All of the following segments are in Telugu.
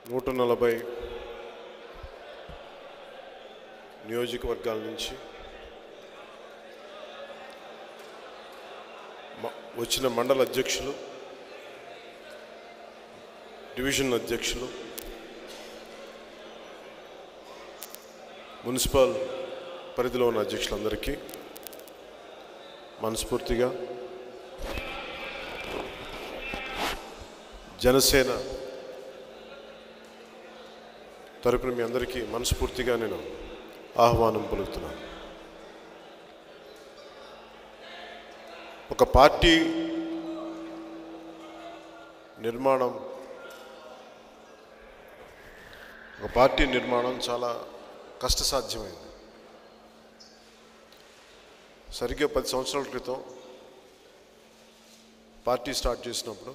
నూట నలభై నియోజకవర్గాల నుంచి మ- వచ్చిన మండల అధ్యక్షులు డివిజన్ అధ్యక్షులు మున్సిపల్ పరిధిలో ఉన్న అధ్యక్షులందరికీ మనస్ఫూర్తిగా జనసేన తరపున మీ అందరికీ మనస్ఫూర్తిగా నేను ఆహ్వానం పలుకుతున్నాను ఒక పార్టీ నిర్మాణం ఒక పార్టీ నిర్మాణం చాలా కష్టసాధ్యమైంది సరిగ్గా పది సంవత్సరాల క్రితం పార్టీ స్టార్ట్ చేసినప్పుడు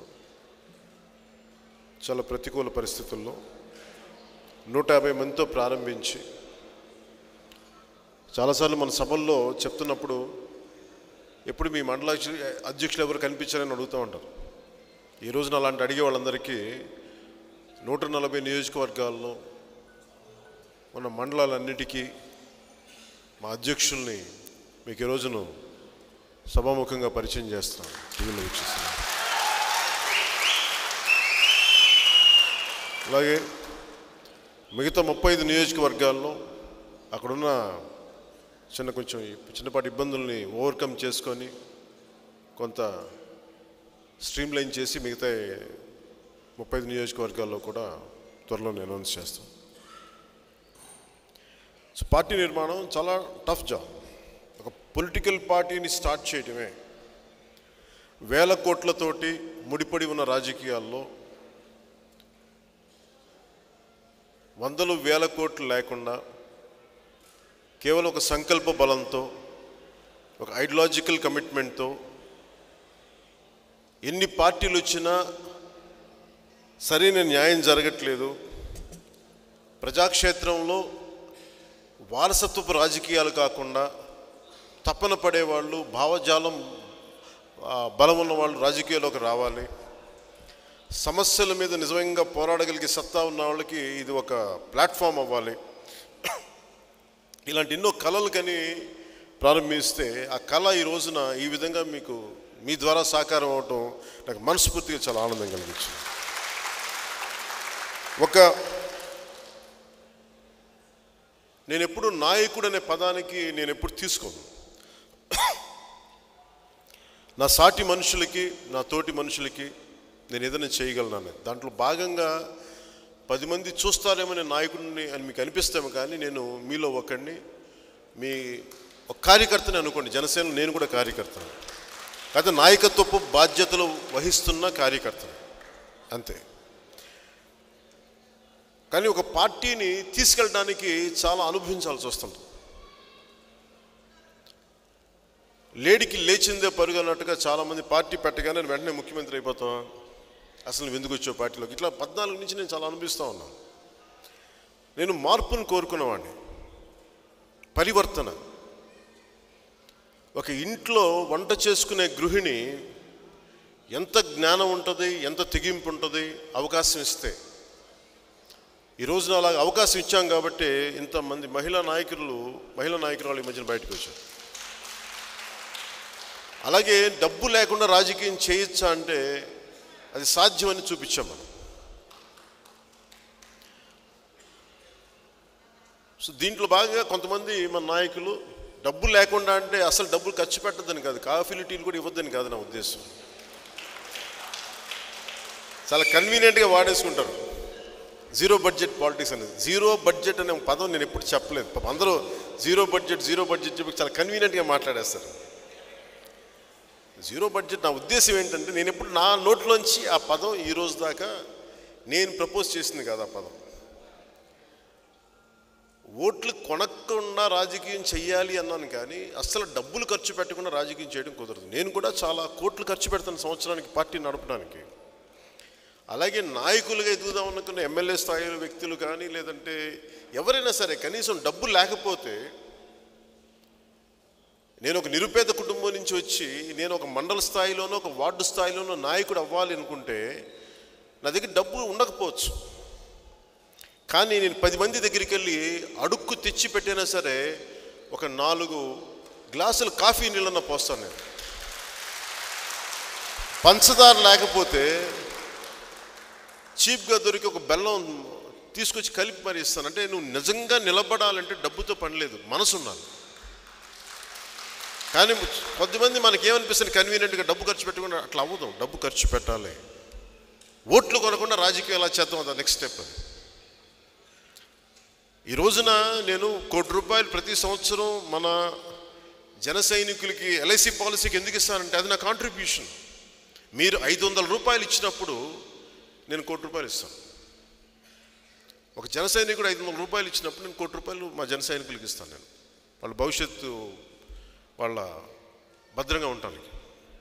చాలా ప్రతికూల పరిస్థితుల్లో నూట యాభై మందితో ప్రారంభించి చాలాసార్లు మన సభల్లో చెప్తున్నప్పుడు ఎప్పుడు మీ మండల అధ్యక్ష- అధ్యక్షులు ఎవరు కనిపించారని అడుగుతూ ఉంటారు ఈ రోజున అలాంటి అడిగే వాళ్ళందరికీ నూట నలభై నియోజకవర్గాల్లో ఉన్న మండలాలన్నిటికీ మా అధ్యక్షుల్ని మీకు ఈ రోజును సభాముఖంగా పరిచయం చేస్తున్నాను టీవీలో వీక్షిస్తున్నాను అలాగే మిగతా ముప్పై ఐదు నియోజకవర్గాల్లో అక్కడున్న చిన్న కొంచెం ఈ చిన్నపాటి ఇబ్బందుల్ని ఓవర్కమ్ చేసుకొని కొంత స్ట్రీమ్ లైన్ చేసి మిగతా ముప్పై ఐదు నియోజకవర్గాల్లో కూడా త్వరలో నేను అనౌన్స్ చేస్తాను సో పార్టీ నిర్మాణం చాలా టఫ్ జాబ్ ఒక పొలిటికల్ పార్టీని స్టార్ట్ చేయడమే వేల కోట్లతోటి ముడిపడి ఉన్న రాజకీయాల్లో వందలు వేల కోట్లు లేకుండా కేవలం ఒక సంకల్ప బలంతో ఒక ఐడియాలజికల్ కమిట్మెంట్తో ఎన్ని పార్టీలు వచ్చినా సరైన న్యాయం జరగట్లేదు ప్రజాక్షేత్రంలో వారసత్వపు రాజకీయాలు కాకుండా తప్పన పడేవాళ్ళు భావజాలం ఆ, బలం ఉన్న వాళ్ళు రాజకీయాల్లోకి రావాలి సమస్యల మీద నిజంగా పోరాడగలిగే సత్తా ఉన్న వాళ్ళకి ఇది ఒక ప్లాట్ఫామ్ అవ్వాలి ఇలాంటి ఎన్నో కళలు కని ప్రారంభిస్తే ఆ కళ ఈ రోజున ఈ విధంగా మీకు మీ ద్వారా సాకారం అవటం నాకు మనస్ఫూర్తిగా చాలా ఆనందం కలిగించింది ఒక నేను ఎప్పుడు నాయకుడు అనే పదానికి నేను ఎప్పుడు తీసుకోను నా సాటి మనుషులకి నా తోటి మనుషులకి నేను ఏదైనా చేయగలను దాంట్లో భాగంగా పది మంది చూస్తారేమో నేను నాయకుడిని అని మీకు అనిపిస్తాము కానీ నేను మీలో ఒకడిని మీ ఒక కార్యకర్తని అనుకోండి జనసేనలో నేను కూడా కార్యకర్తను అయితే నాయకత్వపు బాధ్యతలు వహిస్తున్న కార్యకర్తను అంతే కానీ ఒక పార్టీని తీసుకెళ్ళడానికి చాలా అనుభవించాల్సి వస్తుంది లేడికి లేచిందే పరుగు అన్నట్టుగా చాలామంది పార్టీ పెట్టగానే వెంటనే ముఖ్యమంత్రి అయిపోతాం అసలు నువ్వు ఎందుకు వచ్చావు పార్టీలోకి ఇట్లా పద్నాలుగు నుంచి నేను చాలా అనుభవిస్తూ ఉన్నాను నేను మార్పును కోరుకున్నవాడిని పరివర్తన ఒక ఇంట్లో వంట చేసుకునే గృహిణి ఎంత జ్ఞానం ఉంటుంది ఎంత తెగింపు ఉంటుంది అవకాశం ఇస్తే ఈ రోజున అలా అవకాశం ఇచ్చాం కాబట్టి ఇంతమంది మహిళా నాయకులు మహిళా నాయకురాలు ఈ మధ్యన బయటకు వచ్చారు అలాగే డబ్బు లేకుండా రాజకీయం చేయొచ్చా అంటే అది సాధ్యమని చూపించాం మనం సో దీంట్లో భాగంగా కొంతమంది మన నాయకులు డబ్బు లేకుండా అంటే అసలు డబ్బులు ఖర్చు పెట్టద్దని కాదు కాఫీలు టీలు కూడా ఇవ్వద్దని కాదు నా ఉద్దేశం చాలా కన్వీనియంట్గా వాడేసుకుంటారు జీరో బడ్జెట్ పాలిటిక్స్ అనేది జీరో బడ్జెట్ అనే పదం నేను ఎప్పుడు చెప్పలేదు పాపం అందరూ జీరో బడ్జెట్ జీరో బడ్జెట్ చెప్పి చాలా కన్వీనియంట్గా మాట్లాడేస్తారు జీరో బడ్జెట్ నా ఉద్దేశం ఏంటంటే నేను ఎప్పుడు నా నోట్లోంచి ఆ పదం ఈ రోజు దాకా నేను ప్రపోజ్ చేసింది కాదు ఆ పదం ఓట్లు కొనకుండా రాజకీయం చెయ్యాలి అన్నాను కానీ అస్సలు డబ్బులు ఖర్చు పెట్టకుండా రాజకీయం చేయడం కుదరదు నేను కూడా చాలా కోట్లు ఖర్చు పెడతాను సంవత్సరానికి పార్టీ నడపడానికి అలాగే నాయకులుగా ఎదుగుదాం అనుకున్న ఎమ్మెల్యే స్థాయిలో వ్యక్తులు కానీ లేదంటే ఎవరైనా సరే కనీసం డబ్బు లేకపోతే నేను ఒక నిరుపేద కుటుంబం నుంచి వచ్చి నేను ఒక మండల స్థాయిలోనో ఒక వార్డు స్థాయిలోనో నాయకుడు అవ్వాలి అనుకుంటే నా దగ్గర డబ్బు ఉండకపోవచ్చు కానీ నేను పది మంది దగ్గరికి వెళ్ళి అడుక్కు తెచ్చి పెట్టినా సరే ఒక నాలుగు గ్లాసులు కాఫీ నీళ్ళన్న పోస్తాను నేను పంచదార లేకపోతే చీప్గా దొరికి ఒక బెల్లం తీసుకొచ్చి కలిపి మరి ఇస్తాను అంటే నువ్వు నిజంగా నిలబడాలంటే డబ్బుతో పని లేదు మనసు ఉండాలి కానీ కొద్దిమంది మనకి ఏమనిపిస్తుంది కన్వీనియంట్గా డబ్బు ఖర్చు పెట్టకుండా అట్లా అవ్వదు డబ్బు ఖర్చు పెట్టాలి ఓట్లు కొనకుండా రాజకీయం ఎలా చేద్దాం అదా నెక్స్ట్ స్టెప్ అది ఈ రోజున నేను కోటి రూపాయలు ప్రతి సంవత్సరం మన జన సైనికులకి ఎల్ఐసి పాలసీకి ఎందుకు ఇస్తానంటే అది నా కాంట్రిబ్యూషన్ మీరు ఐదు వందల రూపాయలు ఇచ్చినప్పుడు నేను కోటి రూపాయలు ఇస్తాను ఒక జన సైనికుడు ఐదు వందల రూపాయలు ఇచ్చినప్పుడు నేను కోటి రూపాయలు మా జన సైనికులకి ఇస్తాను నేను వాళ్ళ భవిష్యత్తు వాళ్ళ భద్రంగా ఉండటానికి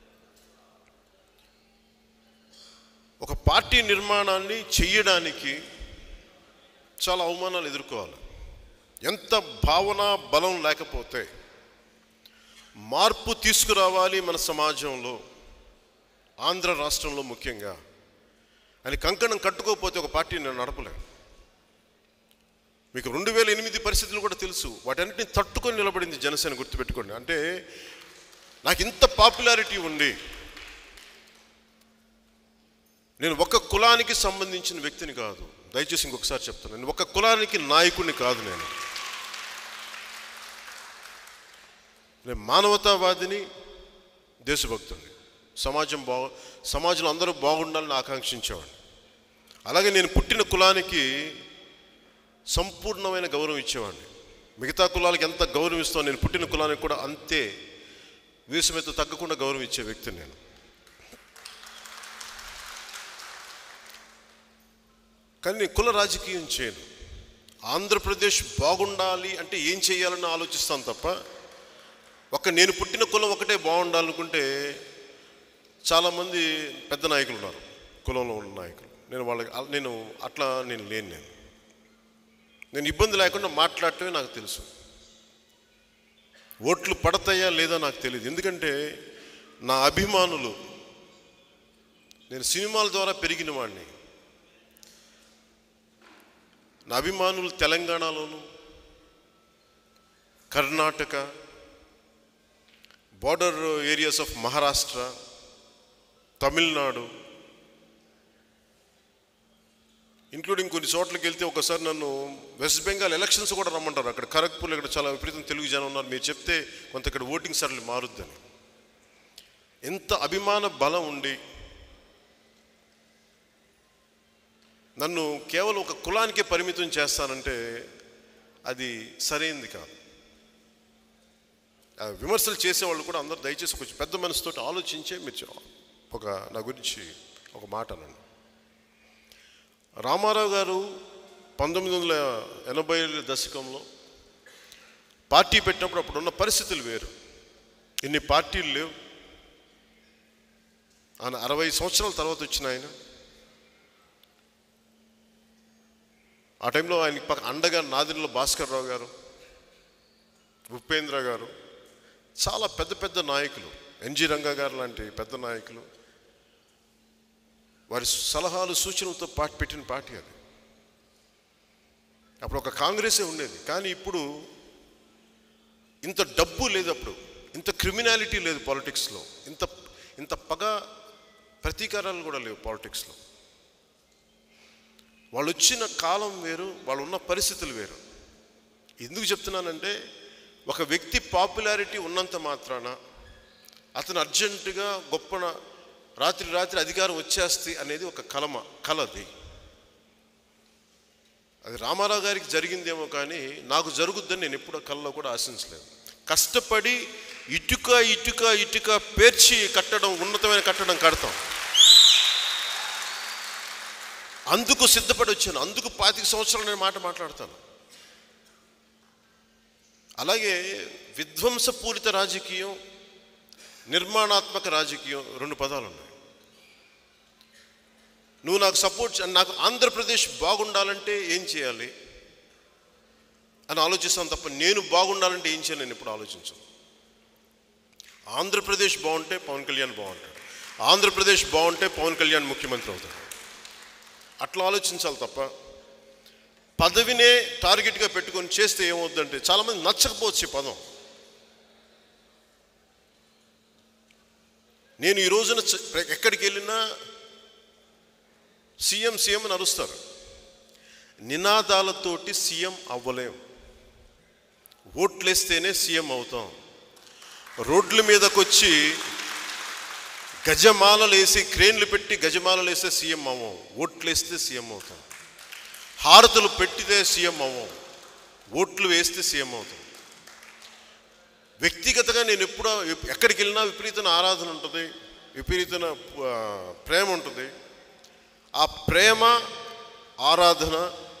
ఒక పార్టీ నిర్మాణాన్ని చెయ్యడానికి చాలా అవమానాలు ఎదుర్కోవాలి ఎంత భావన బలం లేకపోతే మార్పు తీసుకురావాలి మన సమాజంలో ఆంధ్ర రాష్ట్రంలో ముఖ్యంగా అని కంకణం కట్టుకోకపోతే ఒక పార్టీ నేను నడపలేను మీకు రెండు వేల ఎనిమిది పరిస్థితులు కూడా తెలుసు వాటన్నిటిని తట్టుకొని నిలబడింది జనసేన గుర్తుపెట్టుకోండి అంటే నాకు ఇంత పాపులారిటీ ఉంది నేను ఒక కులానికి సంబంధించిన వ్యక్తిని కాదు దయచేసి ఇంకొకసారి చెప్తాను నేను ఒక కులానికి నాయకుడిని కాదు నేను నేను మానవతావాదిని దేశభక్తుడిని సమాజం బాగు సమాజంలో అందరూ బాగుండాలని ఆకాంక్షించేవాడిని అలాగే నేను పుట్టిన కులానికి సంపూర్ణమైన గౌరవం ఇచ్చేవాడిని మిగతా కులాలకు ఎంత గౌరవం ఇస్తానో నేను పుట్టిన కులానికి కూడా అంతే వీసమెత్త తగ్గకుండా గౌరవం ఇచ్చే వ్యక్తిని నేను కానీ నేను కుల రాజకీయం చేయను ఆంధ్రప్రదేశ్ బాగుండాలి అంటే ఏం చేయాలని ఆలోచిస్తాను తప్ప ఒక నేను పుట్టిన కులం ఒకటే బాగుండాలనుకుంటే చాలామంది పెద్ద నాయకులు ఉన్నారు కులంలో ఉన్న నాయకులు నేను వాళ్ళకి నేను అట్లా నేను లేను నేను నేను ఇబ్బంది లేకుండా మాట్లాడటమే నాకు తెలుసు ఓట్లు పడతాయా లేదా నాకు తెలియదు ఎందుకంటే నా అభిమానులు నేను సినిమాల ద్వారా పెరిగిన వాడిని నా అభిమానులు తెలంగాణలోను Karnataka border areas of Maharashtra Tamil Nadu including కొన్ని చోట్లకి వెళ్తే ఒకసారి నన్ను వెస్ట్ బెంగాల్ ఎలక్షన్స్ కూడా రమ్మంటారు అక్కడ ఖరగ్పూర్లో ఇక్కడ చాలా విపరీతం తెలుగు జనం ఉన్నారు మీరు చెప్తే కొంత ఇక్కడ ఓటింగ్ సరళి మారుద్దని ఎంత అభిమాన బలం ఉండి నన్ను కేవలం ఒక కులానికే పరిమితం చేస్తానంటే అది సరైంది కాదు ఆ విమర్శలు చేసేవాళ్ళు కూడా అందరూ దయచేసి కొంచెం పెద్ద మనసుతోటి ఆలోచించే మీరు చె- ఒక నా గురించి ఒక మాట అనండి రామారావు గారు పంతొమ్మిది వందల ఎనభై దశకంలో పార్టీ పెట్టినప్పుడు అప్పుడు ఉన్న పరిస్థితులు వేరు ఇన్ని పార్టీలు లేవు ఆయన అరవై సంవత్సరాల తర్వాత వచ్చిన ఆయన ఆ టైంలో ఆయనకి పక్క అండగా నాదిరిలో భాస్కర్ రావు గారు ఉపేంద్ర గారు చాలా పెద్ద పెద్ద నాయకులు ఎన్జి రంగా గారు లాంటి పెద్ద నాయకులు వారి సలహాలు సూచనలతో పార్టీ పెట్టిన పార్టీ అది అప్పుడు ఒక కాంగ్రెసే ఉండేది కానీ ఇప్పుడు ఇంత డబ్బు లేదు అప్పుడు ఇంత క్రిమినాలిటీ లేదు పాలిటిక్స్లో ఇంత ఇంత పగ ప్రతీకారాలు కూడా లేవు పాలిటిక్స్లో వాళ్ళు వచ్చిన కాలం వేరు వాళ్ళు ఉన్న పరిస్థితులు వేరు ఎందుకు చెప్తున్నానంటే ఒక వ్యక్తి పాపులారిటీ ఉన్నంత మాత్రాన అతను అర్జెంటుగా గొప్ప రాత్రి రాత్రి అధికారం వచ్చేస్తే అనేది ఒక కలమ కలది అది రామారావు గారికి జరిగిందేమో కానీ నాకు జరుగుద్దని నేను ఎప్పుడు కల్లో కూడా ఆశించలేదు కష్టపడి ఇటుక ఇటుక ఇటుక పేర్చి కట్టడం ఉన్నతమైన కట్టడం కడతాం అందుకు సిద్ధపడి వచ్చాను అందుకు పాతిక సంవత్సరాలు నేను మాట మాట్లాడతాను అలాగే విధ్వంసపూరిత రాజకీయం నిర్మాణాత్మక రాజకీయం రెండు పదాలు ఉన్నాయి నువ్వు నాకు సపోర్ట్ చే- నాకు ఆంధ్రప్రదేశ్ బాగుండాలంటే ఏం చేయాలి అని ఆలోచిస్తాను తప్ప నేను బాగుండాలంటే ఏం చేయాలి నేను ఇప్పుడు ఆలోచించను ఆంధ్రప్రదేశ్ బాగుంటే పవన్ కళ్యాణ్ బాగుంటాడు ఆంధ్రప్రదేశ్ బాగుంటే పవన్ కళ్యాణ్ ముఖ్యమంత్రి అవుతాడు అట్లా ఆలోచించాలి తప్ప పదవినే టార్గెట్గా పెట్టుకొని చేస్తే ఏమవుద్దంటే చాలామంది నచ్చకపోవచ్చు ఈ పదం నేను ఈ రోజున చ- ఎక్కడికి వెళ్ళినా సీఎం సీఎం అని అరుస్తారు నినాదాలతోటి సీఎం అవ్వలేం ఓట్లేస్తేనే సీఎం అవుతాం రోడ్ల మీదకి వచ్చి గజమాలలు వేసి క్రేన్లు పెట్టి గజమాలలు వేస్తే సీఎం అవ్వం ఓట్లేస్తే సీఎం అవుతాం హారతులు పెట్టితే సీఎం అవ్వం ఓట్లు వేస్తే సీఎం అవుతాం వ్యక్తిగతంగా నేను ఎప్పుడో ఎక్కడికి వెళ్ళినా విపరీతమైన ఆరాధన ఉంటుంది విపరీతమైన ఆ, ప్రేమ ఉంటుంది ఆ ప్రేమ ఆరాధన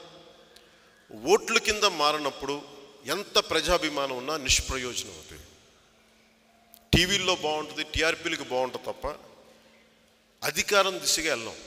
ఓట్ల కింద మారినప్పుడు ఎంత ప్రజాభిమానం ఉన్నా నిష్ప్రయోజనం అవుతుంది టీవీల్లో బాగుంటుంది టీఆర్పీలకు బాగుంటుంది తప్ప అధికారం దిశగా వెళ్ళాం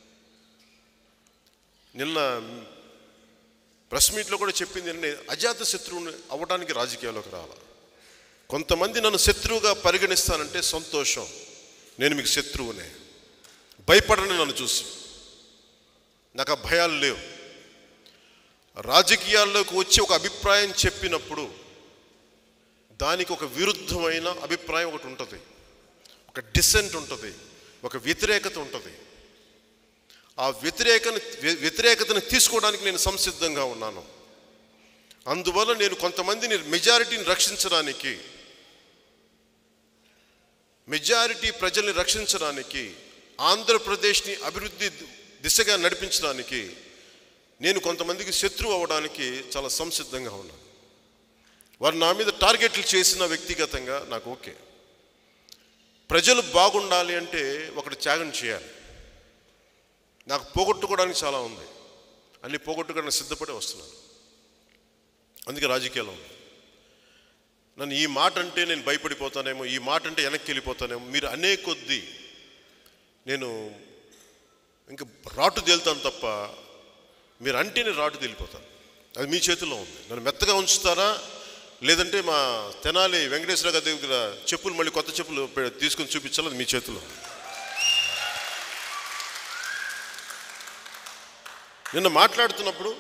నిన్న ప్రెస్ మీట్లో కూడా చెప్పింది ఏంటంటే అజాత శత్రువుని అవ్వడానికి రాజకీయాల్లోకి రావాలి కొంతమంది నన్ను శత్రువుగా పరిగణిస్తానంటే సంతోషం నేను మీకు శత్రువునే భయపడని నన్ను చూసి నాకు ఆ భయాలు లేవు రాజకీయాల్లోకి వచ్చి ఒక అభిప్రాయం చెప్పినప్పుడు దానికి ఒక విరుద్ధమైన అభిప్రాయం ఒకటి ఉంటుంది ఒక డిసెంట్ ఉంటుంది ఒక వ్యతిరేకత ఉంటుంది ఆ వ్యతిరేకను వ్యతిరేకతను తీసుకోవడానికి నేను సంసిద్ధంగా ఉన్నాను అందువల్ల నేను కొంతమందిని మెజారిటీని రక్షించడానికి మెజారిటీ ప్రజల్ని రక్షించడానికి ఆంధ్రప్రదేశ్ని అభివృద్ధి దిశగా నడిపించడానికి నేను కొంతమందికి శత్రువు అవ్వడానికి చాలా సంసిద్ధంగా ఉన్నాను వారు నా మీద టార్గెట్లు చేసిన వ్యక్తిగతంగా నాకు ఓకే ప్రజలు బాగుండాలి అంటే ఒకటి త్యాగం చేయాలి నాకు పోగొట్టుకోవడానికి చాలా ఉంది అన్ని పోగొట్టుకోవడానికి సిద్ధపడే వస్తున్నాను అందుకే రాజకీయాల్లో ఉంది నన్ను ఈ మాట అంటే నేను భయపడిపోతానేమో ఈ మాట అంటే వెనక్కి వెళ్ళిపోతానేమో మీరు అనే కొద్దీ నేను ఇంకా రాటు తేలుతాను తప్ప మీరు అంటే నేను రాటు తేలిపోతాను అది మీ చేతిలో ఉంది నన్ను మెత్తగా ఉంచుతారా లేదంటే మా తెనాలి వెంకటేశ్వర గారి దగ్గర చెప్పులు మళ్ళీ కొత్త చెప్పులు పె- తీసుకొని చూపించాలి అది మీ చేతిలో ఉంది. నిన్న మాట్లాడుతున్నప్పుడు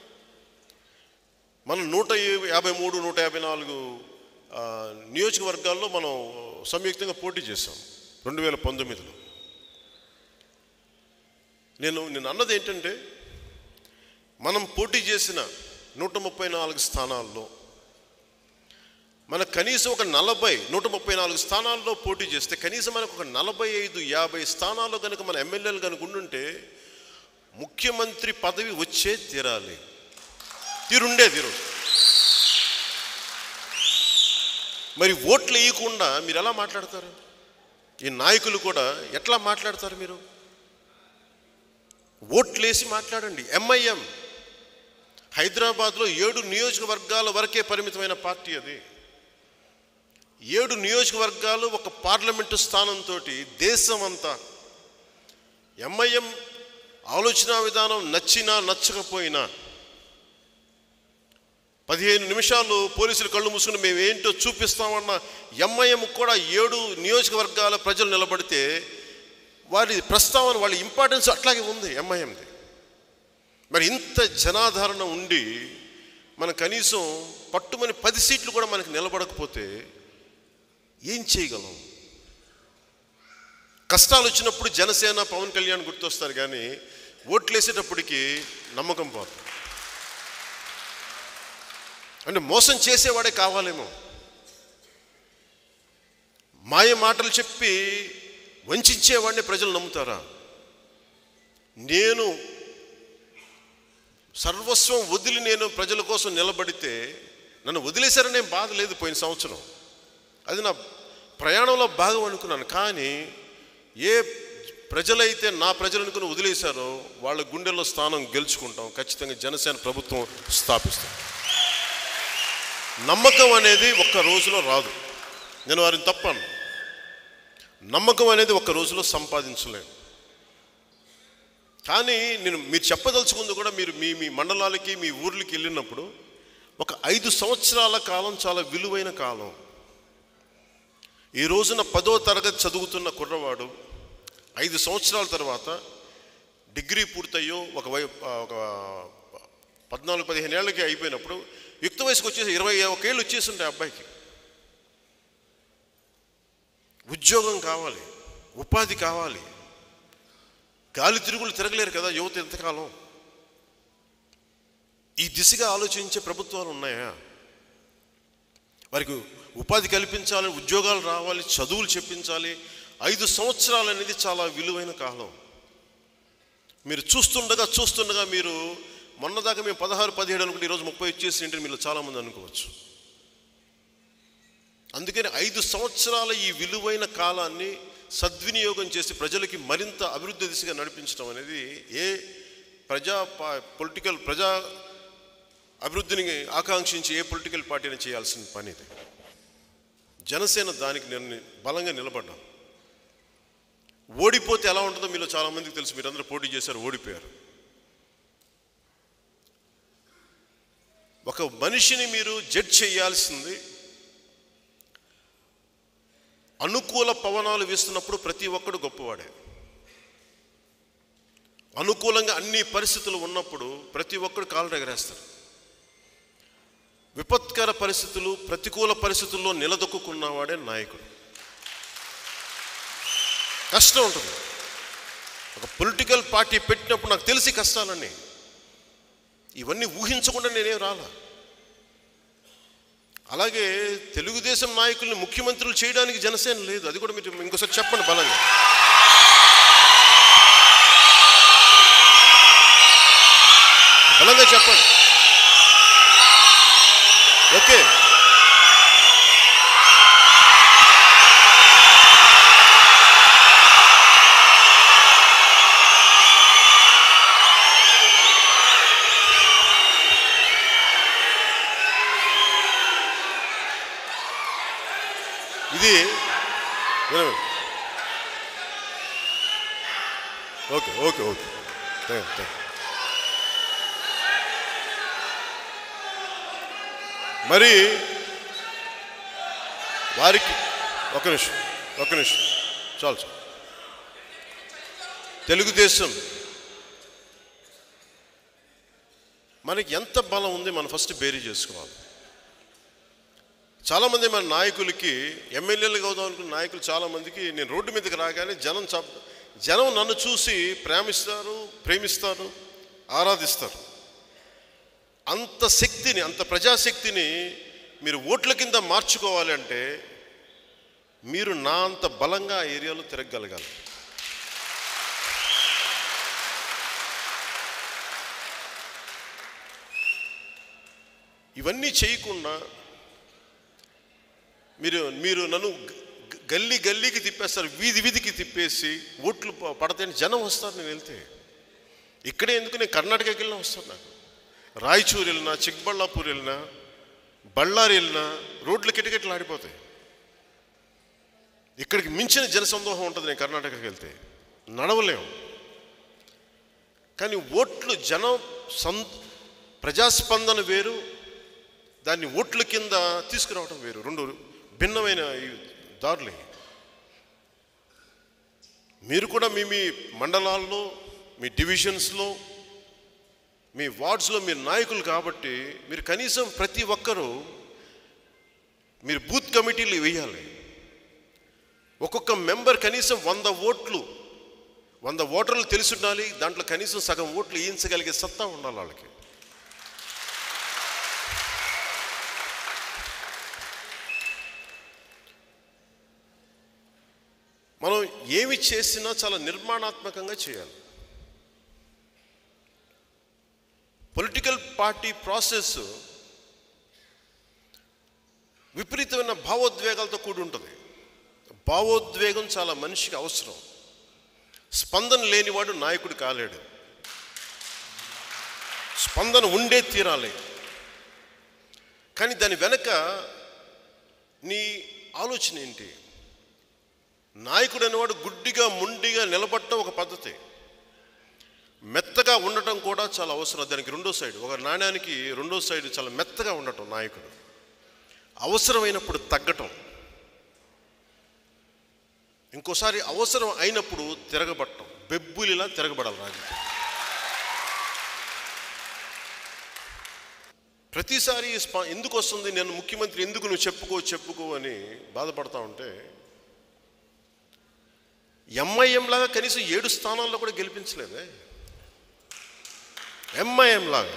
మనం నూట యాభై మూడు నూట యాభై నాలుగు ఆ, నియోజకవర్గాల్లో మనం సంయుక్తంగా పోటీ చేశాం రెండు వేల పంతొమ్మిదిలో నేను నేను అన్నది ఏంటంటే మనం పోటీ చేసిన నూట ముప్పై నాలుగు స్థానాల్లో మన కనీసం ఒక నలభై నూట ముప్పై నాలుగు స్థానాల్లో పోటీ చేస్తే కనీసం మనకు ఒక నలభై ఐదు యాభై స్థానాల్లో కనుక మన ఎమ్మెల్యేలు కనుక ఉండుంటే ముఖ్యమంత్రి పదవి వచ్చే తీరాలి తీరుండేది ఈరోజు మరి ఓట్లు వేయకుండా మీరు ఎలా మాట్లాడతారు ఈ నాయకులు కూడా ఎట్లా మాట్లాడతారు మీరు ఓట్లేసి మాట్లాడండి ఎంఐఎం హైదరాబాద్లో ఏడు నియోజకవర్గాల వరకే పరిమితమైన పార్టీ అది ఏడు నియోజకవర్గాలు ఒక పార్లమెంటు స్థానంతో దేశం అంతా ఎంఐఎం ఆలోచన విధానం నచ్చినా నచ్చకపోయినా పదిహేను నిమిషాలు పోలీసులు కళ్ళు మూసుకుని మేము ఏంటో చూపిస్తామన్న ఎంఐఎం కూడా ఏడు నియోజకవర్గాల ప్రజలు నిలబడితే వారి ప్రస్తావన వాళ్ళ ఇంపార్టెన్స్ అట్లాగే ఉంది ఎంఐఎంది మరి ఇంత జనాదరణ ఉండి మన కనీసం పట్టుమని పది సీట్లు కూడా మనకి నిలబడకపోతే ఏం చేయగలం కష్టాలు వచ్చినప్పుడు జనసేన పవన్ కళ్యాణ్ గుర్తొస్తారు కానీ ఓట్లేసేటప్పటికి నమ్మకం పోతుంది అంటే మోసం చేసేవాడే కావాలేమో మాయ మాటలు చెప్పి వంచేవాడిని ప్రజలు నమ్ముతారా నేను సర్వస్వం వదిలి నేను ప్రజల కోసం నిలబడితే నన్ను వదిలేశారనే బాధ లేదు పోయిన సంవత్సరం అది నా ప్రయాణంలో భాగం అనుకున్నాను కానీ ఏ ప్రజలైతే నా ప్రజలు అనుకుని వదిలేశారో వాళ్ళ గుండెల్లో స్థానం గెలుచుకుంటాం ఖచ్చితంగా జనసేన ప్రభుత్వం స్థాపిస్తాం నమ్మకం అనేది ఒక్క రోజులో రాదు నేను వారిని తప్పాను నమ్మకం అనేది ఒక్క రోజులో సంపాదించలేను కానీ నేను మీరు చెప్పదలుచుకుంది కూడా మీరు మీ మీ మండలాలకి మీ ఊర్లకి వెళ్ళినప్పుడు ఒక ఐదు సంవత్సరాల కాలం చాలా విలువైన కాలం ఈ రోజున పదో తరగతి చదువుతున్న కుర్రవాడు ఐదు సంవత్సరాల తర్వాత డిగ్రీ పూర్తయ్యో ఒక వై ఒక పద్నాలుగు పదిహేను ఏళ్ళకి అయిపోయినప్పుడు యుక్త వయసుకు వచ్చేసి ఇరవై ఒకేళ్ళు వచ్చేసి ఉంటాయి అబ్బాయికి ఉద్యోగం కావాలి ఉపాధి కావాలి గాలి తిరుగులు తిరగలేరు కదా యువత ఎంతకాలం ఈ దిశగా ఆలోచించే ప్రభుత్వాలు ఉన్నాయా వారికి ఉపాధి కల్పించాలి ఉద్యోగాలు రావాలి చదువులు చెప్పించాలి ఐదు సంవత్సరాలు అనేది చాలా విలువైన కాలం మీరు చూస్తుండగా చూస్తుండగా మీరు మొన్నదాకా మేము పదహారు పదిహేడు అనుకుంటే ఈరోజు ముప్పై వచ్చేసి ఏంటని మీరు చాలామంది అనుకోవచ్చు అందుకని ఐదు సంవత్సరాల ఈ విలువైన కాలాన్ని సద్వినియోగం చేసి ప్రజలకి మరింత అభివృద్ధి దిశగా నడిపించడం అనేది ఏ ప్రజా పొలిటికల్ ప్రజా అభివృద్ధిని ఆకాంక్షించి ఏ పొలిటికల్ పార్టీని చేయాల్సిన పని ఇది జనసేన దానికి నిర్ణ బలంగా నిలబడ్డాం ఓడిపోతే ఎలా ఉంటుందో మీలో చాలామందికి తెలుసు మీరందరూ పోటీ చేశారు ఓడిపోయారు ఒక మనిషిని మీరు జడ్జ్ చేయాల్సింది అనుకూల పవనాలు వీస్తున్నప్పుడు ప్రతి ఒక్కడు గొప్పవాడే అనుకూలంగా అన్ని పరిస్థితులు ఉన్నప్పుడు ప్రతి ఒక్కడు కాలు ఎగరేస్తారు విపత్కర పరిస్థితులు ప్రతికూల పరిస్థితుల్లో నిలదొక్కున్నవాడే నాయకుడు కష్టం ఉంటుంది ఒక పొలిటికల్ పార్టీ పెట్టినప్పుడు నాకు తెలిసి కష్టాలన్నీ ఇవన్నీ ఊహించకుండా నేనేం రాలా అలాగే తెలుగుదేశం నాయకుల్ని ముఖ్యమంత్రులు చేయడానికి జనసేన లేదు అది కూడా మీరు ఇంకోసారి చెప్పండి బలంగా బలంగా చెప్పండి ఓకే ఇది వినండి. Okay okay okay thank thank మరి వారికి ఒక నిమిషం ఒక నిమిషం చాలు చాలు తెలుగుదేశం మనకి ఎంత బలం ఉంది మనం ఫస్ట్ బేరీ చేసుకోవాలి చాలామంది మన నాయకులకి ఎమ్మెల్యేలుగా అవుదాం అనుకున్న నాయకులు చాలామందికి నేను రోడ్డు మీదకి రాగానే జనం చ జనం నన్ను చూసి ప్రేమిస్తారు ప్రేమిస్తారు ఆరాధిస్తారు అంత శక్తిని అంత ప్రజాశక్తిని మీరు ఓట్ల కింద మార్చుకోవాలి అంటే మీరు నా అంత బలంగా ఆ ఏరియాలో తిరగగలగాలి ఇవన్నీ చేయకుండా మీరు మీరు నన్ను గ- గ- గల్లీ గల్లీకి తిప్పేస్తారు వీధి వీధికి తిప్పేసి ఓట్లు ప- పడతాయని జనం వస్తారు నేను వెళ్తే ఇక్కడే ఎందుకు నేను కర్ణాటకకి వెళ్ళినా వస్తాను నాకు రాయచూరు వెళ్ళినా చిక్బళ్ళాపూర్ వెళ్ళినా బళ్ళారి వెళ్ళినా రోడ్లు కిటకిటలు ఆడిపోతాయి ఇక్కడికి మించిన జనసందోహం ఉంటుంది నేను కర్ణాటకకి వెళ్తే నడవలేము కానీ ఓట్లు జనం సం ప్రజాస్పందన వేరు దాన్ని ఓట్ల కింద తీసుకురావడం వేరు రెండు భిన్నమైన ఈ దారులే మీరు కూడా మీ మీ మండలాల్లో మీ డివిజన్స్లో మీ వార్డ్స్లో మీరు నాయకులు కాబట్టి మీరు కనీసం ప్రతి ఒక్కరూ మీరు బూత్ కమిటీలు వేయాలి ఒక్కొక్క మెంబర్ కనీసం వంద ఓట్లు వంద ఓటర్లు తెలిసి ఉండాలి దాంట్లో కనీసం సగం ఓట్లు వేయించగలిగే సత్తా ఉండాలి వాళ్ళకి మనం ఏమి చేసినా చాలా నిర్మాణాత్మకంగా చేయాలి పొలిటికల్ పార్టీ ప్రాసెస్ విపరీతమైన భావోద్వేగాలతో కూడి ఉంటుంది భావోద్వేగం చాలా మనిషికి అవసరం స్పందన లేనివాడు నాయకుడు కాలేడు స్పందన ఉండే తీరాలి కానీ దాని వెనక నీ ఆలోచన ఏంటి నాయకుడు అనేవాడు గుడ్డిగా ముండిగా నిలబడటం ఒక పద్ధతి మెత్తగా ఉండటం కూడా చాలా అవసరం దానికి రెండో సైడ్ ఒక నాణ్యానికి రెండో సైడ్ చాలా మెత్తగా ఉండటం నాయకుడు అవసరమైనప్పుడు తగ్గటం ఇంకోసారి అవసరం అయినప్పుడు తిరగబడటం బెబ్బులిలా తిరగబడాలి రాజకీయం ప్రతిసారి ఈ స్పా ఎందుకు వస్తుంది నేను ముఖ్యమంత్రి ఎందుకు నువ్వు చెప్పుకో చెప్పుకో అని బాధపడతా ఉంటే ఎంఐఎం లాగా కనీసం ఏడు స్థానాల్లో కూడా గెలిపించలేదే ఎంఐఎం లాగా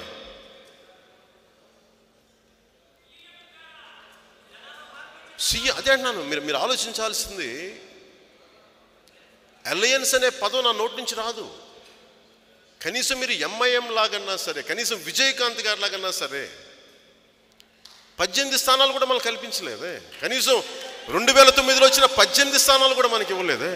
సీఎం అదే అంటున్నాను మీరు మీరు ఆలోచించాల్సింది అలయన్స్ అనే పదం నా నోటి నుంచి రాదు కనీసం మీరు ఎంఐఎం లాగన్నా సరే కనీసం విజయకాంత్ గారి లాగన్నా సరే పద్దెనిమిది స్థానాలు కూడా మనకు కల్పించలేదే కనీసం రెండు వేల తొమ్మిదిలో వచ్చిన పద్దెనిమిది స్థానాలు కూడా మనకి ఇవ్వలేదే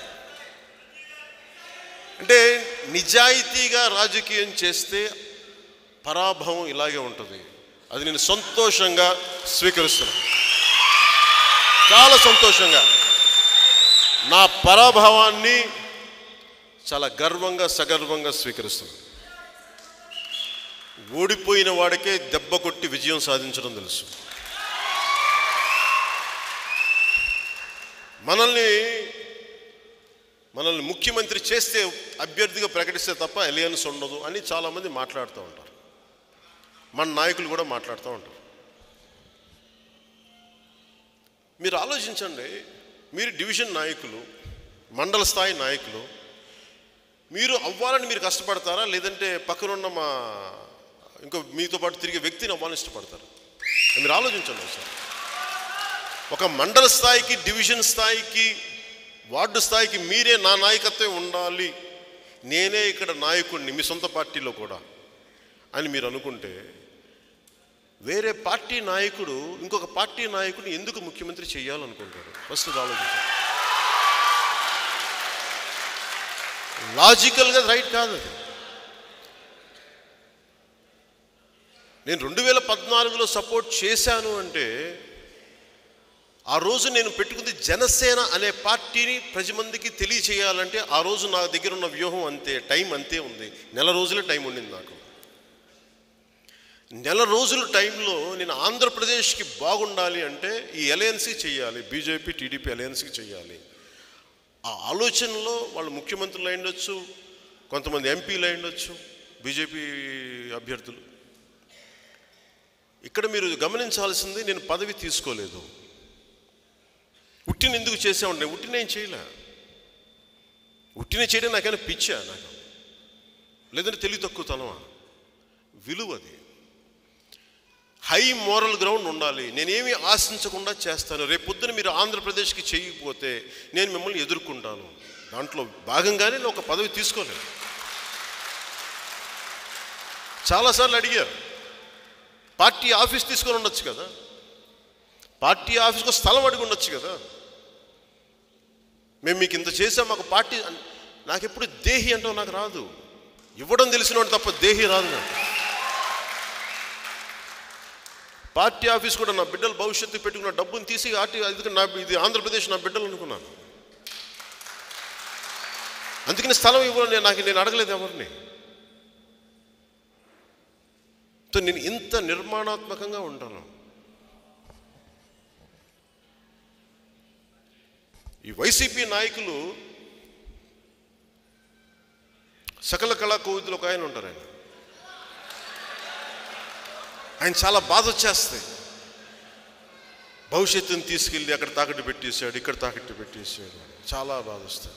అంటే నిజాయితీగా రాజకీయం చేస్తే పరాభవం ఇలాగే ఉంటుంది అది నేను సంతోషంగా స్వీకరిస్తున్నాను చాలా సంతోషంగా నా పరాభవాన్ని చాలా గర్వంగా సగర్వంగా స్వీకరిస్తున్నాను ఓడిపోయిన వాడికే దెబ్బ కొట్టి విజయం సాధించడం తెలుసు మనల్ని మనల్ని ముఖ్యమంత్రి చేస్తే అభ్యర్థిగా ప్రకటిస్తే తప్ప ఎలియన్స్ ఉండదు అని చాలామంది మాట్లాడుతూ ఉంటారు మన నాయకులు కూడా మాట్లాడుతూ ఉంటారు మీరు ఆలోచించండి మీరు డివిజన్ నాయకులు మండల స్థాయి నాయకులు మీరు అవ్వాలని మీరు కష్టపడతారా లేదంటే పక్కనున్న మా ఇంకో మీతో పాటు తిరిగే వ్యక్తిని అవ్వాలని ఇష్టపడతారు మీరు ఆలోచించండి సార్ ఒక మండల స్థాయికి డివిజన్ స్థాయికి వార్డు స్థాయికి మీరే నా నాయకత్వం ఉండాలి నేనే ఇక్కడ నాయకుడిని మీ సొంత పార్టీలో కూడా అని మీరు అనుకుంటే వేరే పార్టీ నాయకుడు ఇంకొక పార్టీ నాయకుడిని ఎందుకు ముఖ్యమంత్రి చేయాలనుకుంటారు ఫస్ట్ ఇది ఆలోచించండి లాజికల్గా రైట్ కాదు అది నేను రెండు వేల పద్నాలుగులో సపోర్ట్ చేశాను అంటే ఆ రోజు నేను పెట్టుకుంది జనసేన అనే పార్టీని ప్రతి మందికి తెలియచేయాలంటే ఆ రోజు నా దగ్గర ఉన్న వ్యూహం అంతే టైం అంతే ఉంది నెల రోజులే టైం ఉండింది నాకు నెల రోజుల టైంలో నేను ఆంధ్రప్రదేశ్కి బాగుండాలి అంటే ఈ అలయన్సీ చేయాలి బీజేపీ టీడీపీ అలయన్స్కి చేయాలి ఆ ఆలోచనలో వాళ్ళు ముఖ్యమంత్రులు అయి ఉండొచ్చు కొంతమంది ఎంపీలు అయి ఉండొచ్చు బీజేపీ అభ్యర్థులు ఇక్కడ మీరు గమనించాల్సింది నేను పదవి తీసుకోలేదు ఉట్టిని ఎందుకు చేసామంటే ఉట్టిని ఏం చేయలే ఉట్టిని చేయడం నాకైనా పిచ్చా నాకు లేదంటే తెలివి తక్కువతనమా విలువది హై మోరల్ గ్రౌండ్ ఉండాలి నేనేమి ఆశించకుండా చేస్తాను రేపు పొద్దున మీరు ఆంధ్రప్రదేశ్కి చేయకపోతే నేను మిమ్మల్ని ఎదుర్కొంటాను దాంట్లో భాగంగానే నేను ఒక పదవి తీసుకోలేదు చాలాసార్లు అడిగారు పార్టీ ఆఫీస్ తీసుకొని ఉండొచ్చు కదా పార్టీ ఆఫీస్కి ఒక స్థలం అడిగి ఉండొచ్చు కదా మేము మీకు ఇంత చేసాం మాకు పార్టీ నాకు ఎప్పుడు దేహి అంటావు నాకు రాదు ఇవ్వడం తెలిసిన తప్ప దేహి రాదు నాకు పార్టీ ఆఫీస్ కూడా నా బిడ్డల భవిష్యత్తు పెట్టుకున్న డబ్బుని తీసి ఆర్టీ అది నా ఇది ఆంధ్రప్రదేశ్ నా బిడ్డలు అనుకున్నాను అందుకని స్థలం ఇవ్వను నేను నాకు నేను అడగలేదు ఎవరిని సో నేను ఇంత నిర్మాణాత్మకంగా ఉంటాను ఈ వైసీపీ నాయకులు సకల కళా కోవిదులు ఒక ఆయన ఉంటారు ఆయన ఆయన చాలా బాధ వచ్చేస్తాయి భవిష్యత్తుని తీసుకెళ్ళి అక్కడ తాకట్టు పెట్టేశాడు ఇక్కడ తాకట్టు పెట్టేశాడు చాలా బాధ వస్తుంది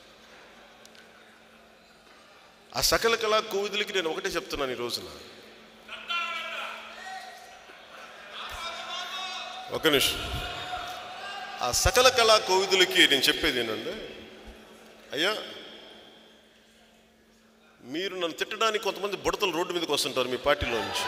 ఆ సకల కళా కోవిదులకి నేను ఒకటే చెప్తున్నాను ఈ రోజున ఒక నిమిషం ఆ సకల కళా కోవిదులకి నేను చెప్పేది ఏంటంటే అయ్యా మీరు నన్ను తిట్టడానికి కొంతమంది బుడతలు రోడ్డు మీదకి వస్తుంటారు మీ పార్టీలో నుంచి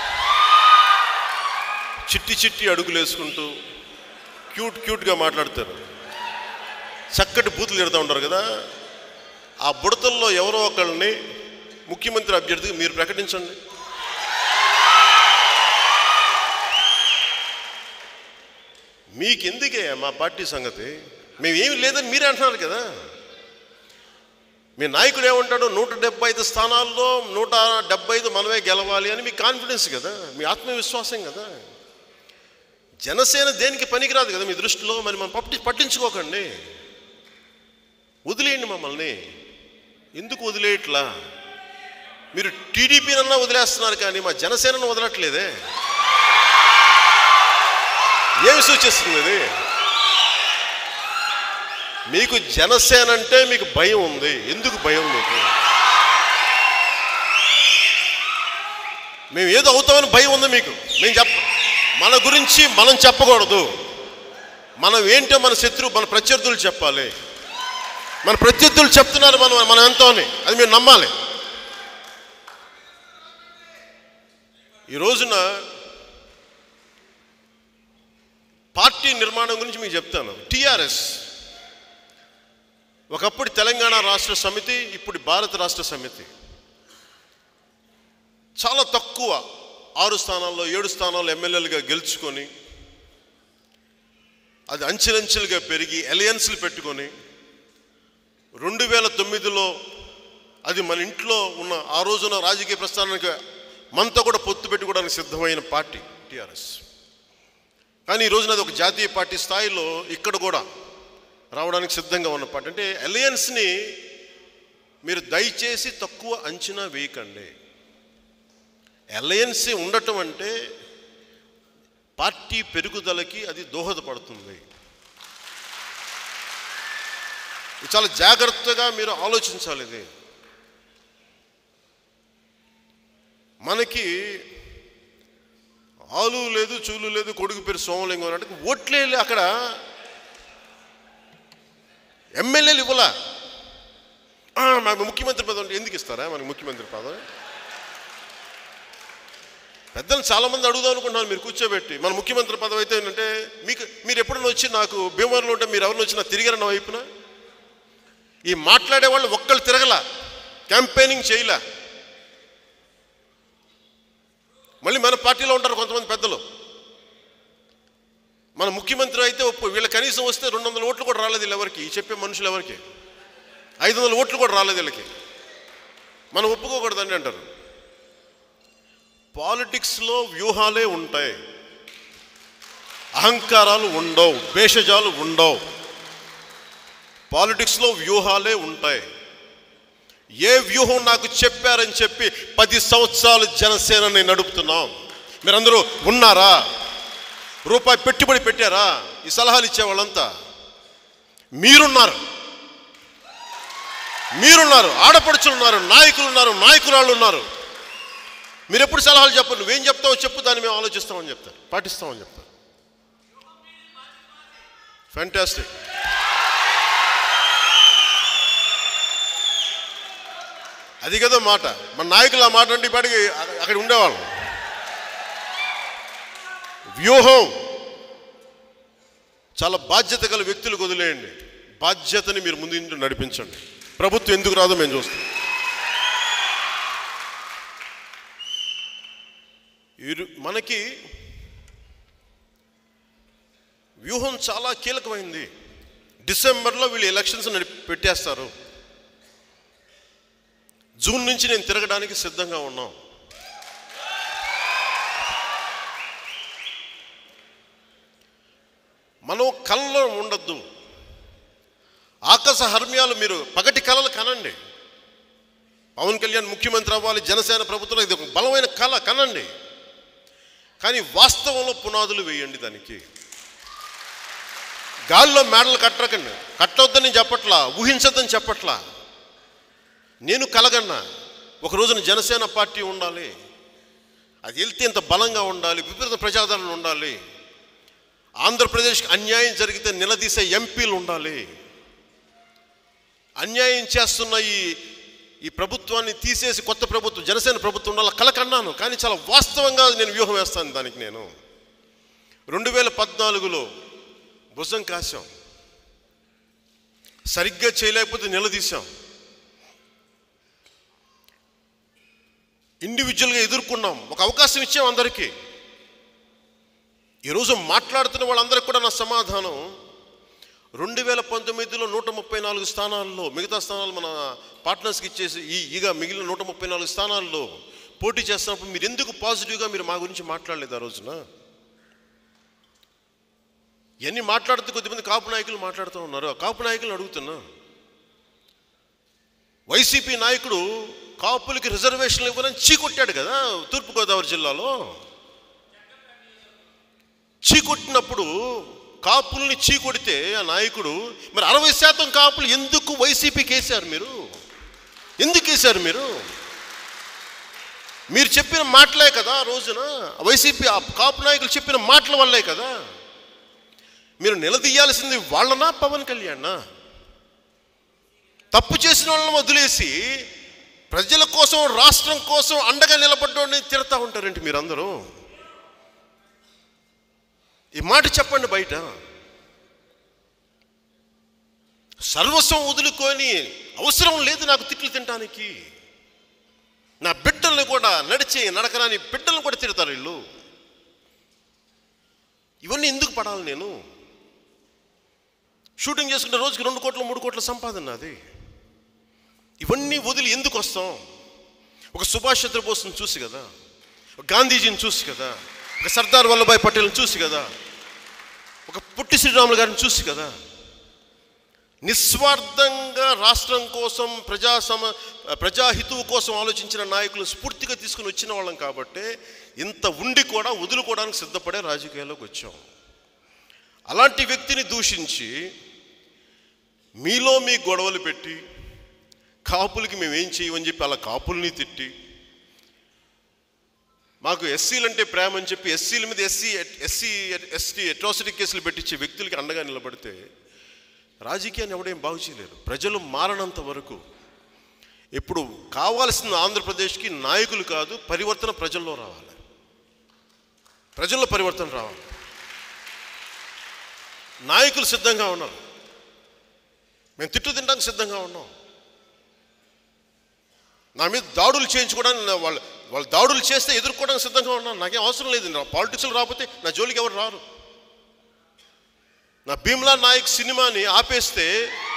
చిట్టి చిట్టి అడుగులు వేసుకుంటూ క్యూట్ క్యూట్గా మాట్లాడతారు చక్కటి బూతులు తిడుతూ ఉంటారు కదా ఆ బుడతల్లో ఎవరో ఒకళ్ళని ముఖ్యమంత్రి అభ్యర్థిగా మీరు ప్రకటించండి మీకెందుకే మా పార్టీ సంగతి మేమేమి లేదని మీరే అంటున్నారు కదా మీ నాయకుడు ఏమంటాడు నూట డెబ్బై ఐదు స్థానాల్లో నూట డెబ్బై ఐదు మనమే గెలవాలి అని మీ కాన్ఫిడెన్స్ కదా మీ ఆత్మవిశ్వాసం కదా జనసేన దేనికి పనికిరాదు కదా మీ దృష్టిలో మరి మనం పట్టి పట్టించుకోకండి వదిలేయండి మమ్మల్ని ఎందుకు వదిలేయట్లా మీరు టీడీపీనన్నా వదిలేస్తున్నారు కానీ మా జనసేనను వదలట్లేదే ఏమి సూచిస్తుంది ఇది మీకు జనసేన అంటే మీకు భయం ఉంది ఎందుకు భయం మీకు మేము ఏదో అవుతామని భయం ఉంది మీకు మేము చెప్ప మన గురించి మనం చెప్పకూడదు మనం ఏంటో మన శత్రువు మన ప్రత్యర్థులు చెప్పాలి మన ప్రత్యర్థులు చెప్తున్నారు మనం మనం ఎంతో అని అది మీరు నమ్మాలి ఈ రోజున పార్టీ నిర్మాణం గురించి మీకు చెప్తాను టిఆర్ఎస్ ఒకప్పుడు తెలంగాణ రాష్ట్ర సమితి ఇప్పుడు భారత రాష్ట్ర సమితి చాలా తక్కువ ఆరు స్థానాల్లో ఏడు స్థానాల్లో ఎమ్మెల్యేలుగా గెలుచుకొని అది అంచెలంచెలుగా పెరిగి అలయన్స్లు పెట్టుకొని రెండు వేల తొమ్మిదిలో అది మన ఇంట్లో ఉన్న ఆ రోజున రాజకీయ ప్రస్థానానికి మనతో కూడా పొత్తు పెట్టుకోవడానికి సిద్ధమైన పార్టీ టిఆర్ఎస్ కానీ ఈ రోజున అది ఒక జాతీయ పార్టీ స్థాయిలో ఇక్కడ కూడా రావడానికి సిద్ధంగా ఉన్న పార్టీ అంటే అలయన్స్ని మీరు దయచేసి తక్కువ అంచనా వేయకండి అలయన్స్ ఉండటం అంటే పార్టీ పెరుగుదలకి అది దోహదపడుతుంది ఇది చాలా జాగ్రత్తగా మీరు ఆలోచించాలి ఇది మనకి ఆలు లేదు చూలు లేదు కొడుకు పేరు సోమలింగం అంటే ఓట్లే లే- అక్కడ ఎమ్మెల్యేలు ఇవ్వలా ఆ, మాకు ముఖ్యమంత్రి పదవి అంటే ఎందుకు ఇస్తారా మనకి ముఖ్యమంత్రి పదవి పెద్దలు చాలా మంది అడుగుదాం అనుకుంటున్నాను మీరు కూర్చోబెట్టి మన ముఖ్యమంత్రి పదవి అయితే ఏంటంటే మీకు మీరు ఎప్పుడైనా వచ్చి నాకు భీమవరంలో ఉంటే మీరు ఎవరిని వచ్చినా తిరిగారన్న వైపున ఈ మాట్లాడే వాళ్ళు ఒక్కళ్ళు తిరగల క్యాంపెయినింగ్ చేయలే మళ్ళీ మన పార్టీలో ఉంటారు కొంతమంది పెద్దలు మన ముఖ్యమంత్రి అయితే ఒప్పు వీళ్ళ కనీసం వస్తే రెండు వందల ఓట్లు కూడా రాలేదు వీళ్ళు ఎవరికి ఈ చెప్పే మనుషులు ఎవరికి ఐదు వందల ఓట్లు కూడా రాలేదు వీళ్ళకి మనం ఒప్పుకోకూడదండి అంటారు పాలిటిక్స్లో వ్యూహాలే ఉంటాయి అహంకారాలు ఉండవు భేషజాలు ఉండవు పాలిటిక్స్లో వ్యూహాలే ఉంటాయి ఏ వ్యూహం నాకు చెప్పారని చెప్పి పది సంవత్సరాలు జనసేనని నడుపుతున్నాం మీరందరూ ఉన్నారా రూపాయి పెట్టుబడి పెట్టారా ఈ సలహాలు ఇచ్చే వాళ్ళంతా మీరున్నారు మీరున్నారు ఆడపడుచులు ఉన్నారు నాయకులు ఉన్నారు నాయకురాళ్ళు ఉన్నారు మీరు ఎప్పుడు సలహాలు చెప్పరు నువ్వేం చెప్తావో చెప్పు దాన్ని మేము ఆలోచిస్తామని చెప్తారు పాటిస్తామని చెప్తారు ఫ్యాంటాస్టిక్ అది కదా మాట మన నాయకులు ఆ మాట అంటే ఇప్పటికి అక్కడ- అక్కడ ఉండేవాళ్ళం వ్యూహం చాలా బాధ్యత గల వ్యక్తులకు వదిలేయండి బాధ్యతని మీరు ముందు నుండి నడిపించండి ప్రభుత్వం ఎందుకు రాదో మేము చూస్తాం ఇరు మనకి వ్యూహం చాలా కీలకమైంది డిసెంబర్లో వీళ్ళు ఎలక్షన్స్ నడిపి పెట్టేస్తారు జూన్ నుంచి నేను తిరగడానికి సిద్ధంగా ఉన్నాం మనం కళ్ళలో ఉండద్దు ఆకాశ హర్మ్యాలు మీరు పగటి కళలు కనండి పవన్ కళ్యాణ్ ముఖ్యమంత్రి అవ్వాలి జనసేన ప్రభుత్వం ఇది ఒక బలమైన కళ కనండి కానీ వాస్తవంలో పునాదులు వేయండి దానికి గాల్లో మేడలు కట్టకండి కట్టొద్దని చెప్పట్లా ఊహించొద్దని చెప్పట్లా నేను కలగన్నా ఒక రోజున జనసేన పార్టీ ఉండాలి అది వెళ్తే ఇంత బలంగా ఉండాలి విపరీత ప్రజాదరణ ఉండాలి ఆంధ్రప్రదేశ్కి అన్యాయం జరిగితే నిలదీసే ఎంపీలు ఉండాలి అన్యాయం చేస్తున్న ఈ ఈ ప్రభుత్వాన్ని తీసేసి కొత్త ప్రభుత్వం జనసేన ప్రభుత్వం ఉండాలి కలకన్నాను కానీ చాలా వాస్తవంగా నేను వ్యూహం వేస్తాను దానికి నేను రెండు వేల పద్నాలుగులో భుజం కాశాం సరిగ్గా చేయలేకపోతే నిలదీశాం ఇండివిజువల్గా ఎదుర్కొన్నాం ఒక అవకాశం ఇచ్చాం అందరికీ ఈరోజు మాట్లాడుతున్న వాళ్ళందరికీ కూడా నా సమాధానం రెండు వేల పంతొమ్మిదిలో నూట ముప్పై నాలుగు స్థానాల్లో మిగతా స్థానాలు మన పార్ట్నర్స్కి ఇచ్చేసి ఈ ఇక మిగిలిన నూట ముప్పై నాలుగు స్థానాల్లో పోటీ చేస్తున్నప్పుడు మీరు ఎందుకు పాజిటివ్గా మీరు మా గురించి మాట్లాడలేదు ఆ రోజున ఇవన్నీ మాట్లాడుతూ కొద్దిమంది కాపు నాయకులు మాట్లాడుతూ ఉన్నారు ఆ కాపు నాయకులను అడుగుతున్నా వైసీపీ నాయకుడు కాపులకి రిజర్వేషన్లు ఇవ్వాలని చీకొట్టాడు కదా తూర్పుగోదావరి జిల్లాలో చీకొట్టినప్పుడు కాపుల్ని చీకొడితే ఆ నాయకుడు మరి అరవై శాతం కాపులు ఎందుకు వైసీపీకి వేశారు మీరు ఎందుకు వేశారు మీరు మీరు చెప్పిన మాటలే కదా ఆ రోజున వైసీపీ ఆ కాపు నాయకులు చెప్పిన మాటల వల్లే కదా మీరు నిలదీయాల్సింది వాళ్ళనా పవన్ కళ్యాణ్ తప్పు చేసిన వాళ్ళని వదిలేసి ప్రజల కోసం రాష్ట్రం కోసం అండగా నిలబడ్డోడిని తిడతా ఉంటారేంటి మీరందరూ ఈ మాట చెప్పండి బయట సర్వస్వం వదులుకొని అవసరం లేదు నాకు తిట్లు తినడానికి నా బిడ్డల్ని కూడా నడిచి నడకరాని బిడ్డలను కూడా తిడతారు వీళ్ళు ఇవన్నీ ఎందుకు పడాలి నేను షూటింగ్ చేసుకుంటే రోజుకి రెండు కోట్ల మూడు కోట్ల సంపాదన అది ఇవన్నీ వదిలి ఎందుకు వస్తాం ఒక సుభాష్ చంద్రబోస్ని చూసి కదా ఒక గాంధీజీని చూసి కదా ఒక సర్దార్ వల్లభాయ్ పటేల్ని చూసి కదా ఒక పుట్టి శ్రీరాములు గారిని చూసి కదా నిస్వార్థంగా రాష్ట్రం కోసం ప్రజా సమ ప్రజాహితువు కోసం ఆలోచించిన నాయకులు స్ఫూర్తిగా తీసుకుని వచ్చిన వాళ్ళం కాబట్టి ఇంత ఉండి కూడా వదులుకోవడానికి సిద్ధపడే రాజకీయాల్లోకి వచ్చాం అలాంటి వ్యక్తిని దూషించి మీలో మీ గొడవలు పెట్టి కాపులకి మేము ఏం చేయమని చెప్పి అలా కాపుల్ని తిట్టి మాకు ఎస్సీలు అంటే ప్రేమ అని చెప్పి ఎస్సీల మీద ఎస్సీ ఎస్సీ ఎస్టీ అట్రాసిటీ కేసులు పెట్టించే వ్యక్తులకి అండగా నిలబడితే రాజకీయాన్ని ఎవడేం బాగు చేయలేరు ప్రజలు మారనంత వరకు ఇప్పుడు కావాల్సిన ఆంధ్రప్రదేశ్కి నాయకులు కాదు పరివర్తన ప్రజల్లో రావాలి ప్రజల్లో పరివర్తన రావాలి నాయకులు సిద్ధంగా ఉన్నారు మేము తిట్టు తినడానికి సిద్ధంగా ఉన్నాం నా మీద దాడులు చేయించుకోవడానికి నా- వాళ్ళు వాళ్ళు దాడులు చేస్తే ఎదుర్కోవడానికి సిద్ధంగా ఉన్నాను నాకేం అవసరం లేదు నా పాలిటిక్స్లో రాకపోతే నా జోలికి ఎవరు రారు నా భీమ్లా నాయక్ సినిమాని ఆపేస్తే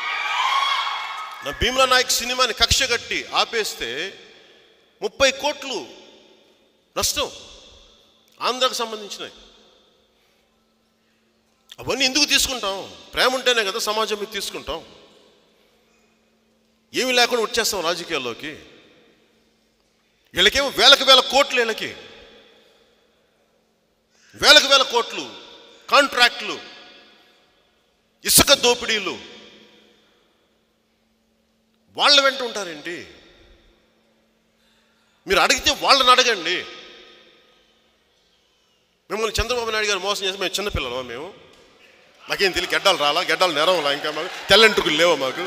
నా భీమ్లా నాయక్ సినిమాని కక్ష కట్టి ఆపేస్తే ముప్పై కోట్లు నష్టం ఆంధ్రాకు సంబంధించినవి అవన్నీ ఎందుకు తీసుకుంటాం ప్రేమ ఉంటేనే కదా సమాజం మీద తీసుకుంటాం ఏమి లేకుండా వచ్చేస్తాం రాజకీయాల్లోకి వీళ్ళకేమో వేలకు వేల కోట్లు వీళ్ళకి వేలకు వేల కోట్లు కాంట్రాక్ట్లు ఇసుక దోపిడీలు వాళ్ళ వెంట ఉంటారేంటి మీరు అడిగితే వాళ్ళని అడగండి మిమ్మల్ని చంద్రబాబు నాయుడు గారు మోసం చేసి మేము చిన్నపిల్లలమా మేము మాకేం తెలియదు గడ్డాలు రాలా గడ్డాలు నెరవలా ఇంకా మాకు తెల్లంటుకులు లేవా మాకు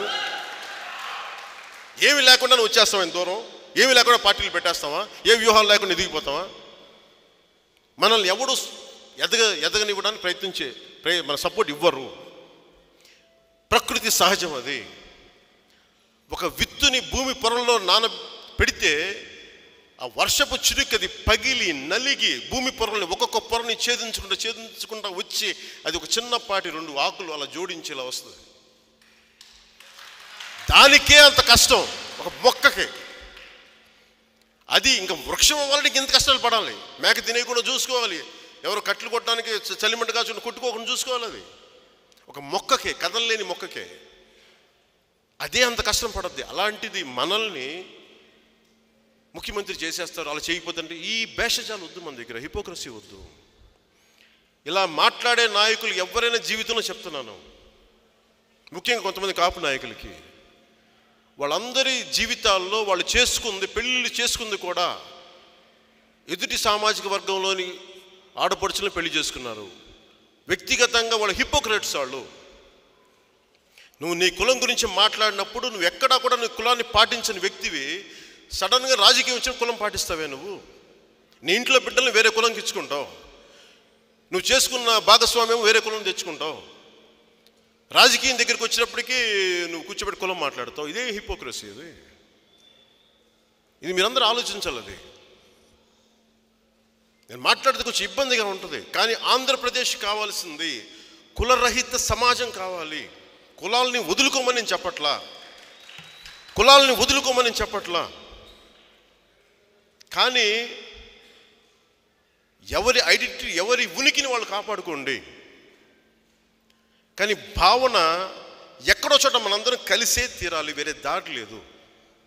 ఏమి లేకుండా నువ్వు వచ్చేస్తావా ఇంత దూరం ఏమి లేకుండా పార్టీలు పెట్టేస్తావా ఏ వ్యూహాలు లేకుండా ఎదిగిపోతావా మనల్ని ఎవడు ఎదగ ఎదగనివ్వడానికి ప్రయత్నించే ప్రయ- మన సపోర్ట్ ఇవ్వరు ప్రకృతి సహజం అది ఒక విత్తుని భూమి పొరల్లో నాన పెడితే ఆ వర్షపు చిరుకు అది పగిలి నలిగి భూమి పొరల్ని ఒక్కొక్క పొరని ఛేదించుకుంటూ ఛేదించుకుంటూ వచ్చి అది ఒక చిన్నపాటి రెండు ఆకులు అలా జోడించేలా వస్తుంది దానికే అంత కష్టం ఒక మొక్కకి అది ఇంకా వృక్షం అవ్వాలంటే ఇంత కష్టాలు పడాలి మేక తినేయకుండా చూసుకోవాలి ఎవరు కట్లు కొట్టడానికి చ- చలిమంట కాచుకుని కొట్టుకోకుండా చూసుకోవాలి అది ఒక మొక్కకే కదలలేని మొక్కకే అదే అంత కష్టం పడద్ది అలాంటిది మనల్ని ముఖ్యమంత్రి చేసేస్తారు అలా చేయకపోతే ఈ భేషజాలు వద్దు మన దగ్గర హిపోక్రసీ వద్దు ఇలా మాట్లాడే నాయకులు ఎవరైనా జీవితంలో చెప్తున్నాను ముఖ్యంగా కొంతమంది కాపు నాయకులకి వాళ్ళందరి జీవితాల్లో వాళ్ళు చేసుకుంది పెళ్ళిళ్ళు చేసుకుంది కూడా ఎదుటి సామాజిక వర్గంలోని ఆడపడుచులను పెళ్లి చేసుకున్నారు వ్యక్తిగతంగా వాళ్ళ హిపోక్రేట్స్ వాళ్ళు నువ్వు నీ కులం గురించి మాట్లాడినప్పుడు నువ్వు ఎక్కడా కూడా నీ కులాన్ని పాటించని వ్యక్తివి సడన్గా రాజకీయం వచ్చిన కులం పాటిస్తావే నువ్వు నీ ఇంట్లో బిడ్డల్ని వేరే కులంకి ఇచ్చుకుంటావు నువ్వు చేసుకున్న భాగస్వామ్యం వేరే కులం తెచ్చుకుంటావు రాజకీయం దగ్గరికి వచ్చినప్పటికీ నువ్వు కూర్చోబెట్టి కులం మాట్లాడతావు ఇదే హిపోక్రసీ ఇది ఇది మీరందరూ ఆలోచించాలి అది నేను మాట్లాడితే కొంచెం ఇబ్బందిగా ఉంటుంది కానీ ఆంధ్రప్రదేశ్ కావాల్సింది కులరహిత సమాజం కావాలి కులాల్ని వదులుకోమని నేను చెప్పట్లా కులాలని వదులుకోమని నేను చెప్పట్లా కానీ ఎవరి ఐడెంటిటీ ఎవరి ఉనికిని వాళ్ళు కాపాడుకోండి కానీ భావన ఎక్కడో చోట మనందరం కలిసే తీరాలి వేరే దారి లేదు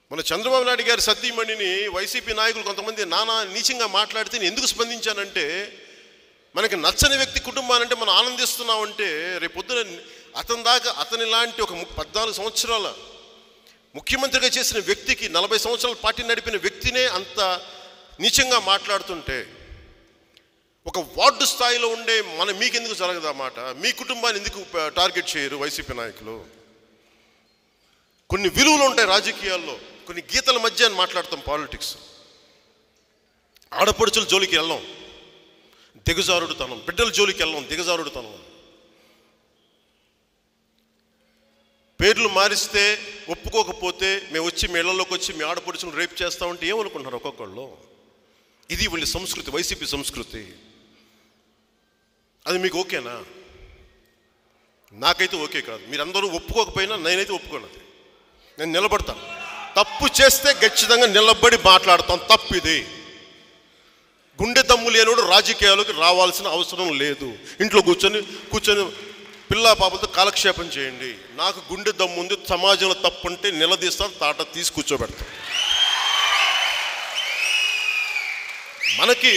మన చంద్రబాబు నాయుడు గారి సతీమణిని వైసీపీ నాయకులు కొంతమంది నానా నీచంగా మాట్లాడితే నేను ఎందుకు స్పందించానంటే మనకి నచ్చని వ్యక్తి కుటుంబానంటే మనం ఆనందిస్తున్నామంటే రేపొద్దున అతని దాకా అతని లాంటి ఒక ము- పద్నాలుగు సంవత్సరాల ముఖ్యమంత్రిగా చేసిన వ్యక్తికి నలభై సంవత్సరాల పార్టీ నడిపిన వ్యక్తినే అంత నీచంగా మాట్లాడుతుంటే ఒక వార్డు స్థాయిలో ఉండే మన మీకెందుకు జరగదు ఆ మాట మీ కుటుంబాన్ని ఎందుకు ప- టార్గెట్ చేయరు వైసీపీ నాయకులు కొన్ని విలువలు ఉంటాయి రాజకీయాల్లో కొన్ని గీతల మధ్య అని మాట్లాడతాం పాలిటిక్స్ ఆడపడుచుల జోలికి వెళ్ళాం దిగజారుడుతనం బిడ్డల జోలికి వెళ్ళాం దిగజారుడుతనం పేర్లు మారిస్తే ఒప్పుకోకపోతే మేము వచ్చి మీ ఇళ్లలోకి వచ్చి మీ ఆడపడుచులు రేపు చేస్తామంటే ఏమనుకుంటున్నారు ఒక్కొక్కళ్ళు ఇది వీళ్ళ సంస్కృతి వైసీపీ సంస్కృతి అది మీకు ఓకేనా నాకైతే ఓకే కాదు మీరందరూ ఒప్పుకోకపోయినా నేనైతే ఒప్పుకోను అది నేను నిలబడతాను తప్పు చేస్తే ఖచ్చితంగా నిలబడి మాట్లాడతాం తప్పు ఇది గుండె దమ్ము లేనోడు రాజకీయాలకు రావాల్సిన అవసరం లేదు ఇంట్లో కూర్చొని కూర్చొని పిల్ల పాపలతో కాలక్షేపం చేయండి నాకు గుండె దమ్ము ఉంది సమాజంలో తప్పు ఉంటే నిలదీస్తాను తాట తీసి కూర్చోబెడతాను మనకి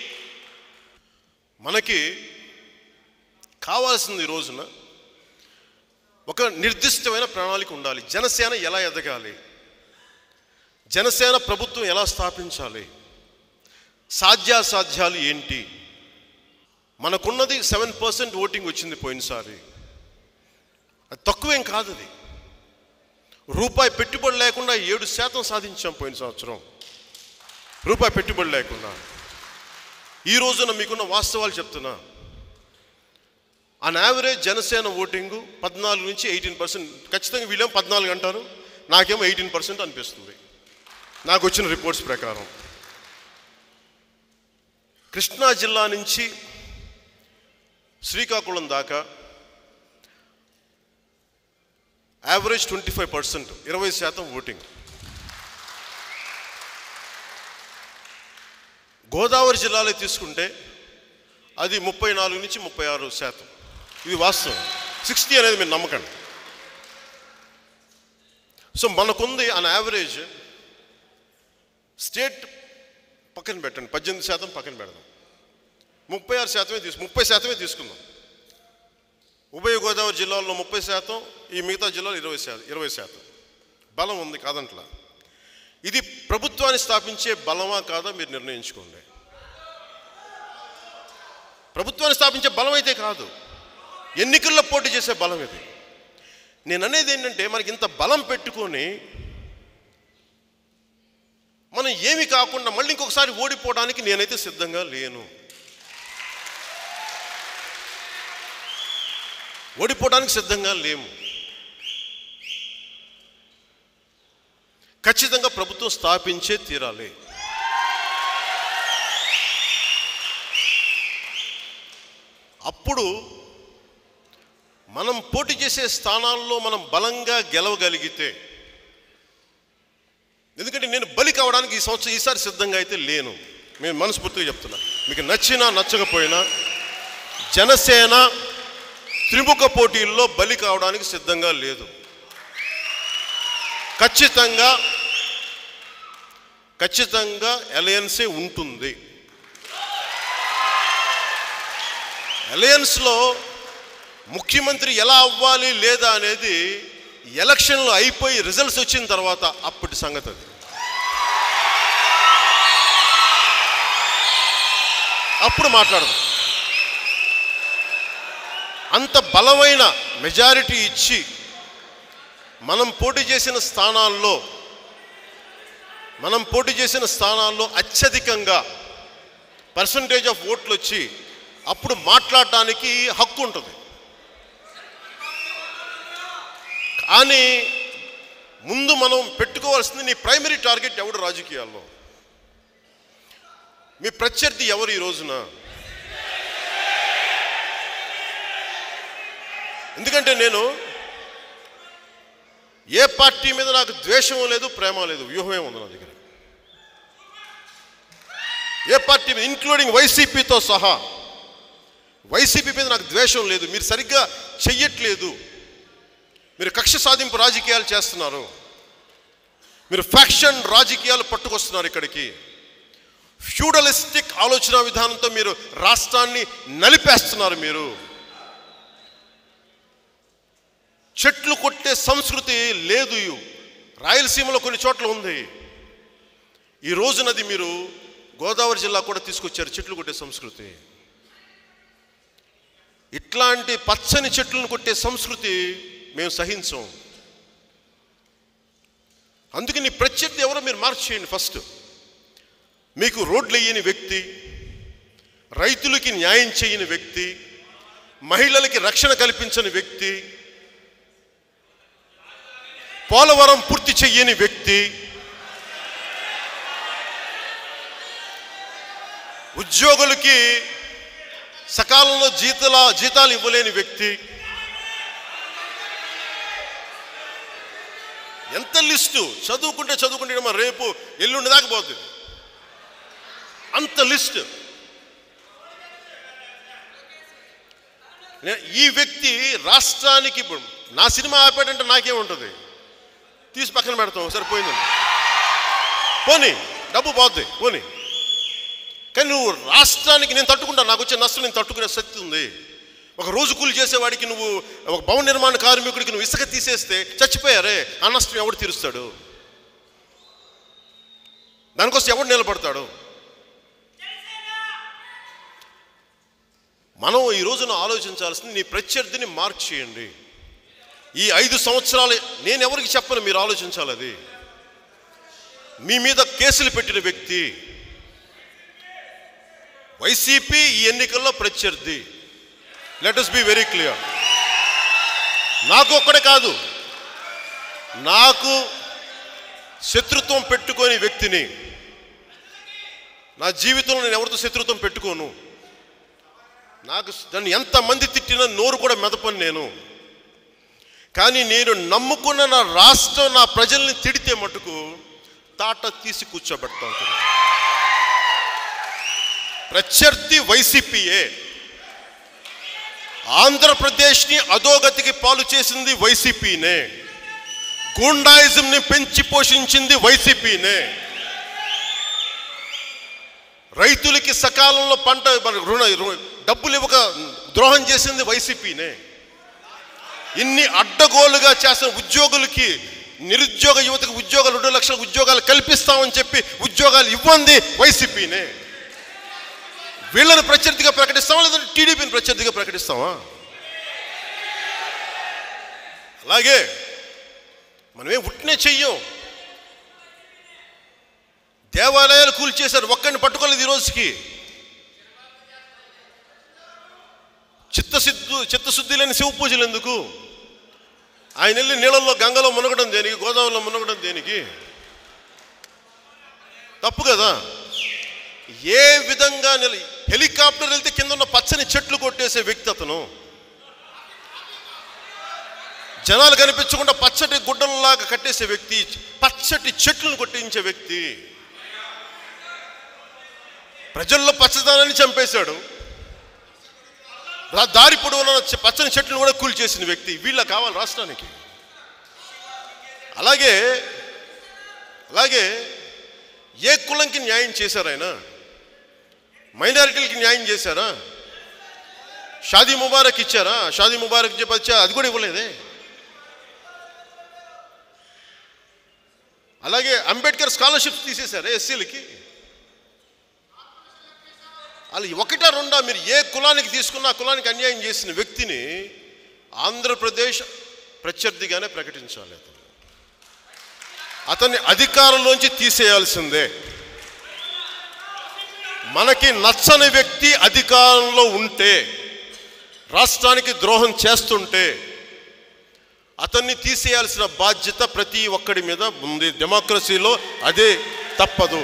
మనకి కావాల్సింది ఈ రోజున ఒక నిర్దిష్టమైన ప్రణాళిక ఉండాలి జనసేన ఎలా ఎదగాలి జనసేన ప్రభుత్వం ఎలా స్థాపించాలి సాధ్యాసాధ్యాలు ఏంటి మనకున్నది సెవెన్ పర్సెంట్ ఓటింగ్ వచ్చింది పోయినసారి అది తక్కువేం కాదు అది రూపాయి పెట్టుబడి లేకుండా ఏడు శాతం సాధించాం పోయిన సంవత్సరం రూపాయి పెట్టుబడి లేకుండా ఈ రోజున మీకున్న వాస్తవాలు చెప్తున్నా ఆన్ యావరేజ్ జనసేన ఓటింగు పద్నాలుగు నుంచి ఎయిటీన్ పర్సెంట్ ఖచ్చితంగా వీళ్ళేమో పద్నాలుగు అంటారు నాకేమో ఎయిటీన్ పర్సెంట్ అనిపిస్తుంది నాకు వచ్చిన రిపోర్ట్స్ ప్రకారం కృష్ణా జిల్లా నుంచి శ్రీకాకుళం దాకా యావరేజ్ ట్వంటీ ఫైవ్ పర్సెంట్ ఇరవై శాతం ఓటింగ్ గోదావరి జిల్లాలో తీసుకుంటే అది ముప్పై నాలుగు నుంచి ముప్పై ఆరు శాతం ఇది వాస్తవం సిక్స్టీ అనేది మీరు నమ్మకండి సో మనకుంది అన్ యావరేజ్ స్టేట్ పక్కన పెట్టండి పద్దెనిమిది శాతం పక్కన పెడదాం ముప్పై ఆరు శాతమే తీసు ముప్పై శాతమే తీసుకుందాం ఉభయ గోదావరి జిల్లాల్లో ముప్పై శాతం ఈ మిగతా జిల్లాలో ఇరవై శాతం ఇరవై శాతం బలం ఉంది కాదంట్లా ఇది ప్రభుత్వాన్ని స్థాపించే బలమా కాదా మీరు నిర్ణయించుకోండి ప్రభుత్వాన్ని స్థాపించే బలం అయితే కాదు ఎన్నికల్లో పోటీ చేసే బలం ఇది నేను అనేది ఏంటంటే మనకి ఇంత బలం పెట్టుకొని మనం ఏమి కాకుండా మళ్ళీ ఇంకొకసారి ఓడిపోవడానికి నేనైతే సిద్ధంగా లేను ఓడిపోవడానికి సిద్ధంగా లేము ఖచ్చితంగా ప్రభుత్వం స్థాపించే తీరాలి అప్పుడు మనం పోటీ చేసే స్థానాల్లో మనం బలంగా గెలవగలిగితే ఎందుకంటే నేను బలి కావడానికి ఈ సంవత్సరం ఈసారి సిద్ధంగా అయితే లేను నేను మనస్ఫూర్తిగా చెప్తున్నా మీకు నచ్చినా నచ్చకపోయినా జనసేన త్రిముఖ పోటీల్లో బలి కావడానికి సిద్ధంగా లేదు ఖచ్చితంగా ఖచ్చితంగా అలయన్సే ఉంటుంది అలయన్స్లో ముఖ్యమంత్రి ఎలా అవ్వాలి లేదా అనేది ఎలక్షన్లు అయిపోయి రిజల్ట్స్ వచ్చిన తర్వాత అప్పటి సంగతి అది అప్పుడు మాట్లాడదాం అంత బలమైన మెజారిటీ ఇచ్చి మనం పోటీ చేసిన స్థానాల్లో మనం పోటీ చేసిన స్థానాల్లో అత్యధికంగా పర్సంటేజ్ ఆఫ్ ఓట్లు వచ్చి అప్పుడు మాట్లాడటానికి హక్కు ఉంటుంది కానీ ముందు మనం పెట్టుకోవాల్సింది నీ ప్రైమరీ టార్గెట్ ఎవడు రాజకీయాల్లో మీ ప్రత్యర్థి ఎవరు ఈ రోజున ఎందుకంటే నేను ఏ పార్టీ మీద నాకు ద్వేషం లేదు ప్రేమ లేదు వ్యూహమే ఉంది నా దగ్గర ఏ పార్టీ మీద ఇంక్లూడింగ్ వైసీపీతో సహా వైసీపీ మీద నాకు ద్వేషం లేదు మీరు సరిగ్గా చెయ్యట్లేదు మీరు కక్ష సాధింపు రాజకీయాలు చేస్తున్నారు మీరు ఫ్యాక్షన్ రాజకీయాలు పట్టుకొస్తున్నారు ఇక్కడికి ఫ్యూడలిస్టిక్ ఆలోచన విధానంతో మీరు రాష్ట్రాన్ని నలిపేస్తున్నారు మీరు చెట్లు కొట్టే సంస్కృతి లేదు రాయలసీమలో కొన్ని చోట్ల ఉంది ఈ రోజునది మీరు గోదావరి జిల్లా కూడా తీసుకొచ్చారు చెట్లు కొట్టే సంస్కృతి ఇట్లాంటి పచ్చని చెట్లను కొట్టే సంస్కృతి మేము సహించం అందుకే నీ ప్రత్యర్థి ఎవరో మీరు మార్చేయండి ఫస్ట్ మీకు రోడ్లు వేయని వ్యక్తి రైతులకి న్యాయం చేయని వ్యక్తి మహిళలకి రక్షణ కల్పించని వ్యక్తి పోలవరం పూర్తి చెయ్యని వ్యక్తి ఉద్యోగులకి సకాలంలో జీతాల జీతాలు ఇవ్వలేని వ్యక్తి ఎంత లిస్టు చదువుకుంటే చదువుకుంటే మరి రేపు ఎల్లుండి దాకా పోతుంది అంత లిస్ట్ నే- ఈ వ్యక్తి రాష్ట్రానికి ఇప్పుడు నా సినిమా ఆపాడంటే నాకేముంటుంది తీసి పక్కన పెడతాం సరిపోయిందండి పోనీ డబ్బు పోద్ది పోనీ కానీ నువ్వు రాష్ట్రానికి నేను తట్టుకుంటా నాకు వచ్చే నష్టం నేను తట్టుకునే శక్తి ఉంది ఒక రోజు కూలి చేసేవాడికి నువ్వు ఒక భవన నిర్మాణ కార్మికుడికి నువ్వు ఇసుక తీసేస్తే చచ్చిపోయారే ఆ నష్టం ఎవడు తీరుస్తాడు దానికోసం ఎవడు నిలబడతాడు మనం ఈ రోజున ఆలోచించాల్సింది నీ ప్రత్యర్థిని మార్క్ చేయండి ఈ ఐదు సంవత్సరాలు నేను ఎవరికి చెప్పను మీరు ఆలోచించాలి అది మీ మీద కేసులు పెట్టిన వ్యక్తి వైసీపీ ఈ ఎన్నికల్లో ప్రత్యర్థి let us be very clear నాకు ఒక్కడే కాదు నాకు శత్రుత్వం పెట్టుకొని వ్యక్తిని నా జీవితంలో నేను ఎవరితో శత్రుత్వం పెట్టుకోను నాకు నన్ను ఎంతమంది తిట్టినా నోరు కూడా మెదపను నేను కానీ నేను నమ్ముకున్న నా రాష్ట్రం నా ప్రజల్ని తిడితే మటుకు తాట తీసి కూర్చోబెడతా ఉంటుంది ప్రత్యర్థి వైసీపీయే ఆంధ్రప్రదేశ్ని అధోగతికి పాలు చేసింది వైసీపీనే గూండాయిజంని పెంచి పోషించింది వైసీపీనే రైతులకి సకాలంలో పంట మన రుణ రు- డబ్బులు ఇవ్వక ద్రోహం చేసింది వైసీపీనే ఇన్ని అడ్డగోలుగా చేసిన ఉద్యోగులకి నిరుద్యోగ యువతకు ఉద్యోగాలు రెండు లక్షల ఉద్యోగాలు కల్పిస్తామని చెప్పి ఉద్యోగాలు ఇవ్వంది వైసీపీనే వీళ్ళని ప్రత్యర్థిగా ప్రకటిస్తామా లేదంటే టీడీపీని ప్రత్యర్థిగా ప్రకటిస్తామా అలాగే మనమే ఉట్నే చెయ్యం దేవాలయాలు కూల్చేశారు ఒక్కడిని పట్టుకోలేదు ఈ రోజుకి చిత్తశుద్ధు చిత్తశుద్ధి లేని శివ పూజలు ఎందుకు ఆయన వెళ్ళి నీళ్ళల్లో గంగలో మునగడం దేనికి గోదావరిలో మునగడం దేనికి తప్పు కదా ఏ విధంగా నిల హెలికాప్టర్ వెళ్తే కింద ఉన్న పచ్చని చెట్లు కొట్టేసే వ్యక్తి అతను జనాలు కనిపించకుండా పచ్చటి గుడ్డలలాగా కట్టేసే వ్యక్తి పచ్చటి చెట్లను కొట్టించే వ్యక్తి ప్రజల్లో పచ్చదనాన్ని చంపేశాడు రా- దారి పొడవున చె- పచ్చని చెట్లను కూడా కూల్చేసిన వ్యక్తి వీళ్ళ కావాలి రాష్ట్రానికి అలాగే అలాగే ఏ కులంకి న్యాయం చేశారు ఆయన మైనారిటీలకి న్యాయం చేశారా షాదీ ముబారక్ ఇచ్చారా షాదీ ముబారక్ చెప్పచ్చా అది కూడా ఇవ్వలేదే అలాగే అంబేద్కర్ స్కాలర్షిప్స్ తీసేశారా ఎస్సీలకి అలా ఒకటా రెండా మీరు ఏ కులానికి తీసుకున్న ఆ కులానికి అన్యాయం చేసిన వ్యక్తిని ఆంధ్రప్రదేశ్ ప్రత్యర్థిగానే ప్రకటించాలి అతను అతన్ని అధికారంలోంచి తీసేయాల్సిందే మనకి నచ్చని వ్యక్తి అధికారంలో ఉంటే రాష్ట్రానికి ద్రోహం చేస్తుంటే అతన్ని తీసేయాల్సిన బాధ్యత ప్రతి ఒక్కడి మీద ఉంది డెమోక్రసీలో అదే తప్పదు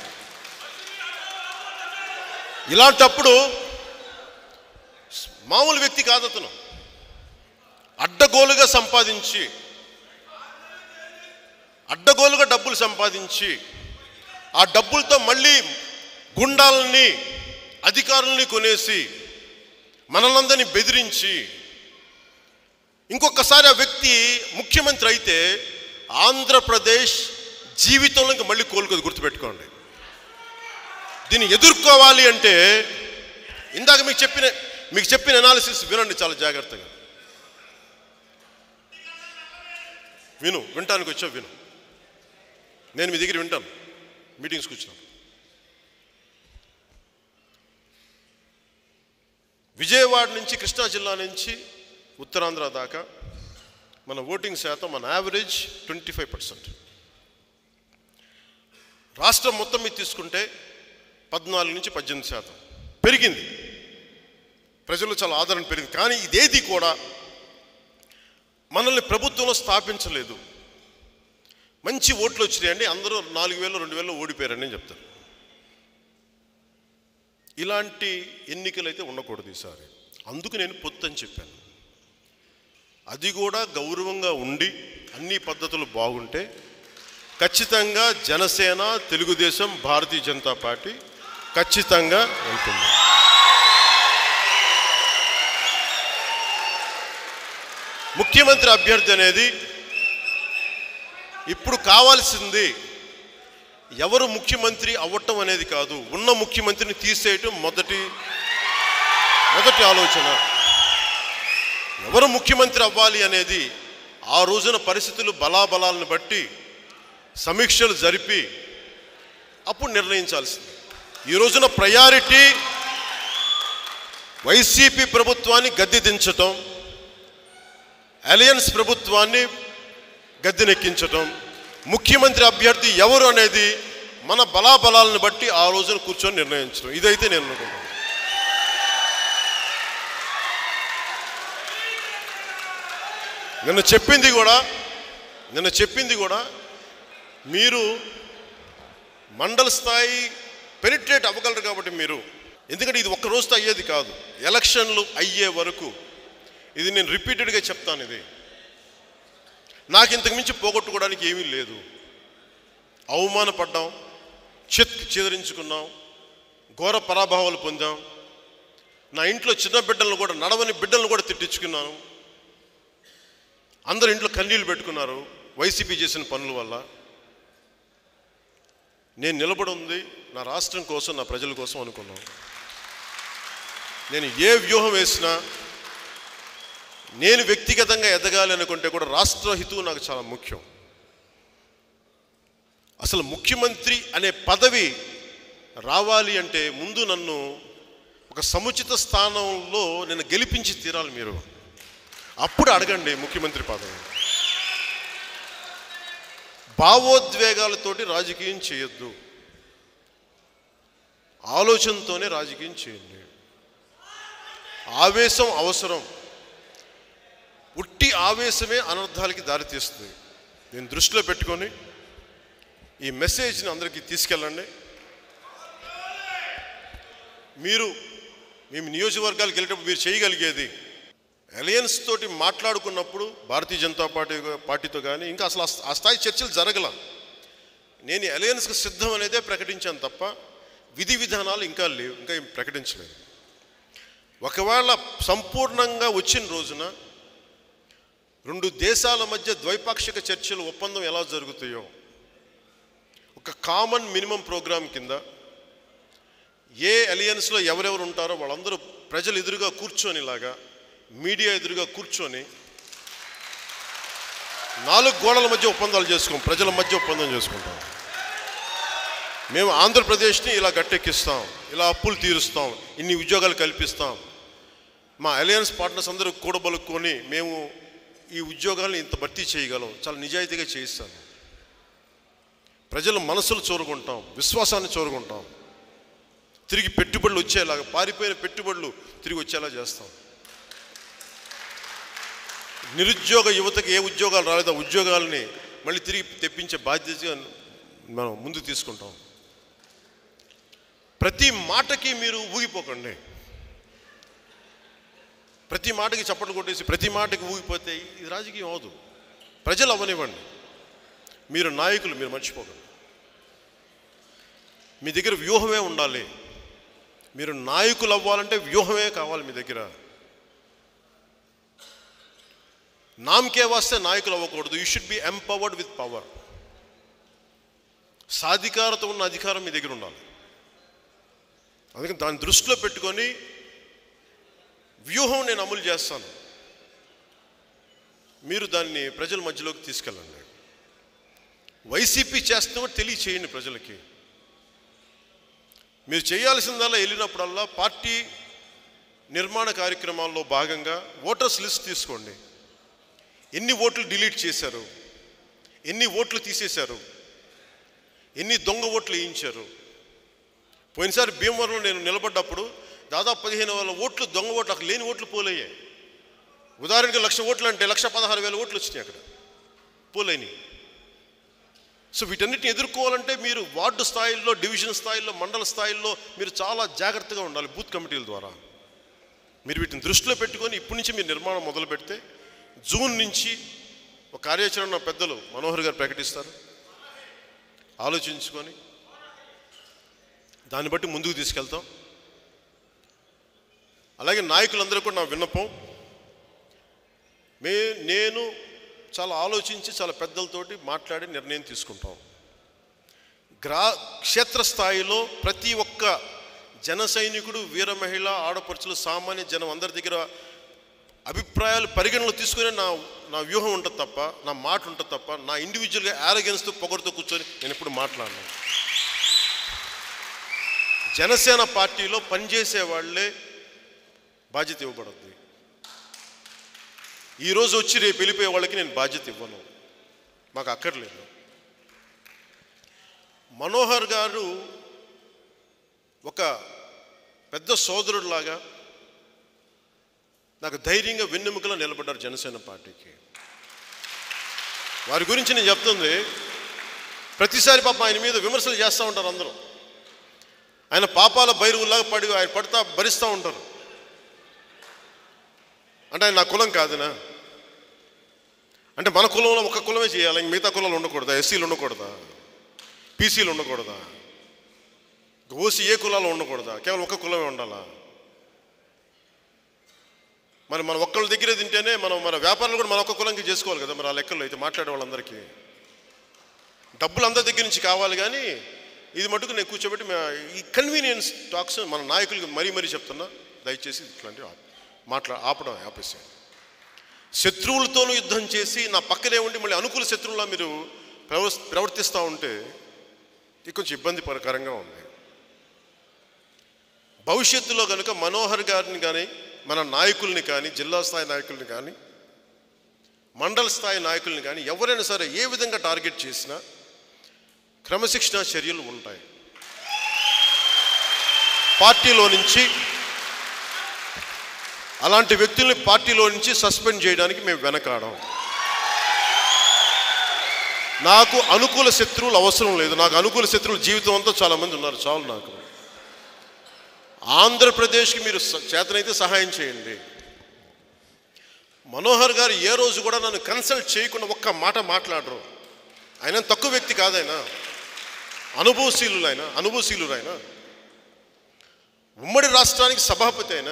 ఇలాంటప్పుడు మామూలు వ్యక్తి కాదు అతను అడ్డగోలుగా సంపాదించి అడ్డగోలుగా డబ్బులు సంపాదించి ఆ డబ్బులతో మళ్ళీ గుండాలని అధికారుల్ని కొనేసి మనలందరినీ బెదిరించి ఇంకొకసారి ఆ వ్యక్తి ముఖ్యమంత్రి అయితే ఆంధ్రప్రదేశ్ జీవితంలో ఇంకా మళ్ళీ కోలుకోదు గుర్తుపెట్టుకోండి దీన్ని ఎదుర్కోవాలి అంటే ఇందాక మీకు చెప్పిన మీకు చెప్పిన అనాలిసిస్ వినండి చాలా జాగ్రత్తగా విను వినటానికి వచ్చావు విను నేను మీ దగ్గర వింటాను మీటింగ్స్కి వచ్చినాను విజయవాడ నుంచి కృష్ణా జిల్లా నుంచి ఉత్తరాంధ్ర దాకా మన ఓటింగ్ శాతం మన యావరేజ్ ట్వంటీ ఫైవ్ పర్సెంట్ రాష్ట్రం మొత్తం మీద తీసుకుంటే పద్నాలుగు నుంచి పద్దెనిమిది శాతం పెరిగింది ప్రజలు చాలా ఆదరణ పెరిగింది కానీ ఇదేది కూడా మనల్ని ప్రభుత్వంలో స్థాపించలేదు మంచి ఓట్లు వచ్చినాయండి అందరూ నాలుగు వేలు రెండు వేలు ఓడిపోయారని నేను చెప్తాను ఇలాంటి ఎన్నికలు అయితే ఉండకూడదు ఈసారి అందుకు నేను పొత్తు అని చెప్పాను అది కూడా గౌరవంగా ఉండి అన్ని పద్ధతులు బాగుంటే ఖచ్చితంగా జనసేన తెలుగుదేశం భారతీయ జనతా పార్టీ ఖచ్చితంగా వెళ్తుంది ముఖ్యమంత్రి అభ్యర్థి అనేది ఇప్పుడు కావాల్సింది ఎవరు ముఖ్యమంత్రి అవ్వటం అనేది కాదు ఉన్న ముఖ్యమంత్రిని తీసేయటం మొదటి మొదటి ఆలోచన ఎవరు ముఖ్యమంత్రి అవ్వాలి అనేది ఆ రోజున పరిస్థితులు బలాబలాలను బట్టి సమీక్షలు జరిపి అప్పుడు నిర్ణయించాల్సింది ఈ రోజున ప్రయారిటీ వైసీపీ ప్రభుత్వాన్ని గద్దె దించటం అలయన్స్ ప్రభుత్వాన్ని గద్దెనెక్కించటం ముఖ్యమంత్రి అభ్యర్థి ఎవరు అనేది మన బలాబలాలను బట్టి ఆ రోజున కూర్చొని నిర్ణయించడం ఇదైతే నేను అనుకుంటున్నాను నిన్న చెప్పింది కూడా నిన్న చెప్పింది కూడా మీరు మండల స్థాయి పెనిట్రేట్ అవ్వగలరు కాబట్టి మీరు ఎందుకంటే ఇది ఒక్క రోజుతో అయ్యేది కాదు ఎలక్షన్లు అయ్యే వరకు ఇది నేను రిపీటెడ్గా చెప్తాను ఇది నాకు ఇంతకు మించి పోగొట్టుకోవడానికి ఏమీ లేదు అవమానపడ్డాం చెత్ చెదిరించుకున్నాం ఘోర పరాభావాలు పొందాం నా ఇంట్లో చిన్న బిడ్డలను కూడా నడవని బిడ్డలను కూడా తిట్టించుకున్నాను అందరు ఇంట్లో కన్నీళ్ళు పెట్టుకున్నారు వైసీపీ చేసిన పనుల వల్ల నేను నిలబడి ఉంది నా రాష్ట్రం కోసం నా ప్రజల కోసం అనుకున్నాను నేను ఏ వ్యూహం వేసినా నేను వ్యక్తిగతంగా ఎదగాలి అనుకుంటే కూడా రాష్ట్ర హితువు నాకు చాలా ముఖ్యం అసలు ముఖ్యమంత్రి అనే పదవి రావాలి అంటే ముందు నన్ను ఒక సముచిత స్థానంలో నేను గెలిపించి తీరాలి మీరు అప్పుడు అడగండి ముఖ్యమంత్రి పదవి భావోద్వేగాలతోటి రాజకీయం చేయొద్దు ఆలోచనతోనే రాజకీయం చేయండి ఆవేశం అవసరం ఉట్టి ఆవేశమే అనర్థాలకి దారితీస్తుంది నేను దృష్టిలో పెట్టుకొని ఈ మెసేజ్ని అందరికీ తీసుకెళ్ళండి మీరు మేము నియోజకవర్గాలకు వెళ్ళేటప్పుడు మీరు చేయగలిగేది అలయన్స్ తోటి మాట్లాడుకున్నప్పుడు భారతీయ జనతా పార్టీ పార్టీతో కానీ ఇంకా అసలు ఆ స్థా- ఆ స్థాయి చర్చలు జరగల నేను ఈ అలయన్స్కి సిద్ధం అనేదే ప్రకటించాను తప్ప విధి విధానాలు ఇంకా లేవు ఇంకా ఏం ప్రకటించలేదు ఒకవేళ సంపూర్ణంగా వచ్చిన రోజున రెండు దేశాల మధ్య ద్వైపాక్షిక చర్చలు ఒప్పందం ఎలా జరుగుతాయో ఒక కామన్ మినిమం ప్రోగ్రామ్ కింద ఏ అలియన్స్లో ఎవరెవరు ఉంటారో వాళ్ళందరూ ప్రజలు ఎదురుగా కూర్చొనిలాగా మీడియా ఎదురుగా కూర్చొని నాలుగు గోడల మధ్య ఒప్పందాలు చేసుకోం ప్రజల మధ్య ఒప్పందం చేసుకుంటాం మేము ఆంధ్రప్రదేశ్ని ఇలా గట్టెక్కిస్తాం ఇలా అప్పులు తీరుస్తాం ఇన్ని ఉద్యోగాలు కల్పిస్తాం మా అలయన్స్ పార్ట్నర్స్ అందరూ కూడబలుక్కొని మేము ఈ ఉద్యోగాలను ఇంత భర్తీ చేయగలం చాలా నిజాయితీగా చేయిస్తాను ప్రజల మనసులు చూరుకుంటాం విశ్వాసాన్ని చూరుకుంటాం తిరిగి పెట్టుబడులు వచ్చేలాగా పారిపోయిన పెట్టుబడులు తిరిగి వచ్చేలా చేస్తాం నిరుద్యోగ యువతకి ఏ ఉద్యోగాలు రాలేదో ఆ ఉద్యోగాలని మళ్ళీ తిరిగి తెప్పించే బాధ్యతగా మనం ముందు తీసుకుంటాం ప్రతి మాటకి మీరు ఊగిపోకండి ప్రతి మాటకి చప్పట్లు కొట్టేసి ప్రతి మాటకి ఊగిపోతే ఇది రాజకీయం అవదు ప్రజలు అవ్వనివ్వండి మీరు నాయకులు మీరు మర్చిపోకండి మీ దగ్గర వ్యూహమే ఉండాలి మీరు నాయకులు అవ్వాలంటే వ్యూహమే కావాలి మీ దగ్గర నామకే వస్తే నాయకులు అవ్వకూడదు you should be empowered with power సాధికారత ఉన్న అధికారం మీ దగ్గర ఉండాలి అందుకని దాన్ని దృష్టిలో పెట్టుకొని వ్యూహం నేను అమలు చేస్తాను మీరు దాన్ని ప్రజల మధ్యలోకి తీసుకెళ్ళండి వైసీపీ చేస్తున్నట్టు తెలియచేయండి ప్రజలకి మీరు చేయాల్సిందల్లా వెళ్ళినప్పుడల్లా పార్టీ నిర్మాణ కార్యక్రమాల్లో భాగంగా ఓటర్స్ లిస్ట్ తీసుకోండి ఎన్ని ఓట్లు డిలీట్ చేశారు ఎన్ని ఓట్లు తీసేశారు ఎన్ని దొంగ ఓట్లు వేయించారు పోయినసారి భీమవరంలో నేను నిలబడ్డప్పుడు దాదాపు పదిహేను వేల ఓట్లు దొంగ ఓట్లు అక్కడ లేని ఓట్లు పోలయ్యాయి ఉదాహరణకి లక్ష ఓట్లు అంటే లక్ష పదహారు వేల ఓట్లు వచ్చినాయి అక్కడ పోలేని సో వీటన్నిటిని ఎదుర్కోవాలంటే మీరు వార్డు స్థాయిల్లో డివిజన్ స్థాయిల్లో మండల స్థాయిల్లో మీరు చాలా జాగ్రత్తగా ఉండాలి బూత్ కమిటీల ద్వారా మీరు వీటిని దృష్టిలో పెట్టుకొని ఇప్పటి నుంచి మీరు నిర్మాణం మొదలు పెడితే జూన్ నుంచి ఒక కార్యాచరణ పెద్దలు మనోహర్ గారు ప్రకటిస్తారు ఆలోచించుకొని దాన్ని బట్టి ముందుకు తీసుకెళ్తాం అలాగే నాయకులందరూ కూడా నా విన్నపం మే నేను చాలా ఆలోచించి చాలా పెద్దలతోటి మాట్లాడి నిర్ణయం తీసుకుంటాం గ్రా క్షేత్రస్థాయిలో ప్రతి ఒక్క జన సైనికుడు వీర మహిళ ఆడపడుచులు సామాన్య జనం అందరి దగ్గర అభిప్రాయాలు పరిగణలో తీసుకునే నా నా వ్యూహం ఉంటుంది తప్ప నా మాట ఉంటుంది తప్ప నా ఇండివిజువల్గా యారగెన్స్తో పొగడుతో కూర్చొని నేను ఎప్పుడు మాట్లాడను జనసేన పార్టీలో పనిచేసే వాళ్ళే బాధ్యత ఇవ్వబడుద్ది ఈరోజు వచ్చి రేపు వెళ్ళిపోయే వాళ్ళకి నేను బాధ్యత ఇవ్వను మాకు అక్కర్లేదు మనోహర్ గారు ఒక పెద్ద సోదరుడిలాగా నాకు ధైర్యంగా వెన్నెముకలో నిలబడ్డారు జనసేన పార్టీకి వారి గురించి నేను చెప్తుంది ప్రతిసారి పాప ఆయన మీద విమర్శలు చేస్తూ ఉంటారు అందరూ ఆయన పాపాల బైరువులాగా పడి ఆయన పడతా భరిస్తూ ఉంటారు అంటే ఆయన నా కులం కాదునా అంటే మన కులంలో ఒక కులమే చేయాలి ఇంక మిగతా కులాలు ఉండకూడదా ఎస్సీలు ఉండకూడదా పీసీలు ఉండకూడదా ఓసీ ఏ కులాలు ఉండకూడదా కేవలం ఒక కులమే ఉండాలా మరి మన ఒక్కళ్ళ దగ్గరే తింటేనే మనం మన వ్యాపారాలు కూడా మన ఒక్క కులంకి చేసుకోవాలి కదా మరి ఆ లెక్కల్లో అయితే మాట్లాడే వాళ్ళందరికీ డబ్బులు అందరి దగ్గర నుంచి కావాలి కానీ ఇది మటుకు నేను కూర్చోబెట్టి మే- ఈ కన్వీనియన్స్ టాక్స్ మన నాయకులకి మరీ మరీ చెప్తున్నా దయచేసి ఇట్లాంటివి ఆప్- మాట్లా ఆపడం ఆపేసేయండి శత్రువులతోనూ యుద్ధం చేసి నా పక్కనే ఉండి మళ్ళీ అనుకూల శత్రువులా మీరు ప్రవ ప్రవర్తిస్తూ ఉంటే ఇది కొంచెం ఇబ్బందికరంగా ఉంది భవిష్యత్తులో కనుక మనోహర్ గారిని కానీ మన నాయకుల్ని కానీ జిల్లా స్థాయి నాయకుల్ని కానీ మండల స్థాయి నాయకుల్ని కానీ ఎవరైనా సరే ఏ విధంగా టార్గెట్ చేసినా క్రమశిక్షణ చర్యలు ఉంటాయి పార్టీలో నుంచి అలాంటి వ్యక్తుల్ని పార్టీలో నుంచి సస్పెండ్ చేయడానికి మేము వెనకాడం నాకు అనుకూల శత్రువులు అవసరం లేదు నాకు అనుకూల శత్రువులు జీవితం అంతా చాలా మంది ఉన్నారు చాలు నాకు ఆంధ్రప్రదేశ్కి మీరు స- చేతనైతే సహాయం చేయండి మనోహర్ గారు ఏ రోజు కూడా నన్ను కన్సల్ట్ చేయకుండా ఒక్క మాట మాట్లాడరు ఆయన తక్కువ వ్యక్తి కాదైనా అనుభవశీలు ఆయన అనుభవశీలు ఆయన ఉమ్మడి రాష్ట్రానికి సభాపతి అయినా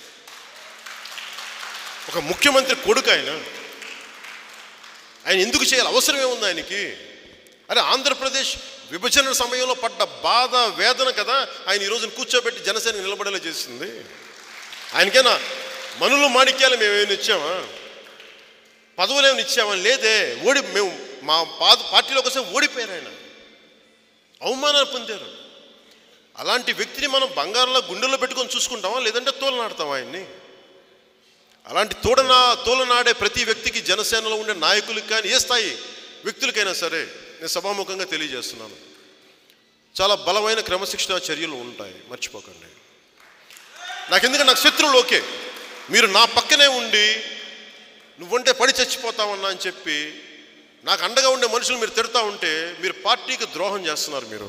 ఒక ముఖ్యమంత్రి కొడుకు ఆయన ఆయన ఎందుకు చేయాలి అవసరం ఏముంది ఆయనకి అరే ఆంధ్రప్రదేశ్ విభజన సమయంలో పడ్డ బాధ వేదన కదా ఆయన ఈరోజు కూర్చోబెట్టి జనసేన నిలబడేలా చేసింది ఆయనకైనా మనులు మాణిక్యాలు మేము ఏమైనా ఇచ్చామా పదవులు ఏమైనా ఇచ్చామా లేదే ఓడి మేము మా పాద పార్టీలోకి వస్తే ఓడిపోయారు ఆయన అవమానాలు పొందారు అలాంటి వ్యక్తిని మనం బంగారంలో గుండెల్లో పెట్టుకొని చూసుకుంటామా లేదంటే తోలనాడతామా ఆయన్ని అలాంటి తోడనా తోలనాడే ప్రతి వ్యక్తికి జనసేనలో ఉండే నాయకులకు కానీ ఏ స్థాయి వ్యక్తులకైనా సరే నేను సభాముఖంగా తెలియజేస్తున్నాను చాలా బలమైన క్రమశిక్షణ చర్యలు ఉంటాయి మర్చిపోకండి నాకు ఎందుకంటే నాకు శత్రువులు ఓకే మీరు నా పక్కనే ఉండి నువ్వుంటే పడి చచ్చిపోతావన్నా అని చెప్పి నాకు అండగా ఉండే మనుషులు మీరు తిడతా ఉంటే మీరు పార్టీకి ద్రోహం చేస్తున్నారు మీరు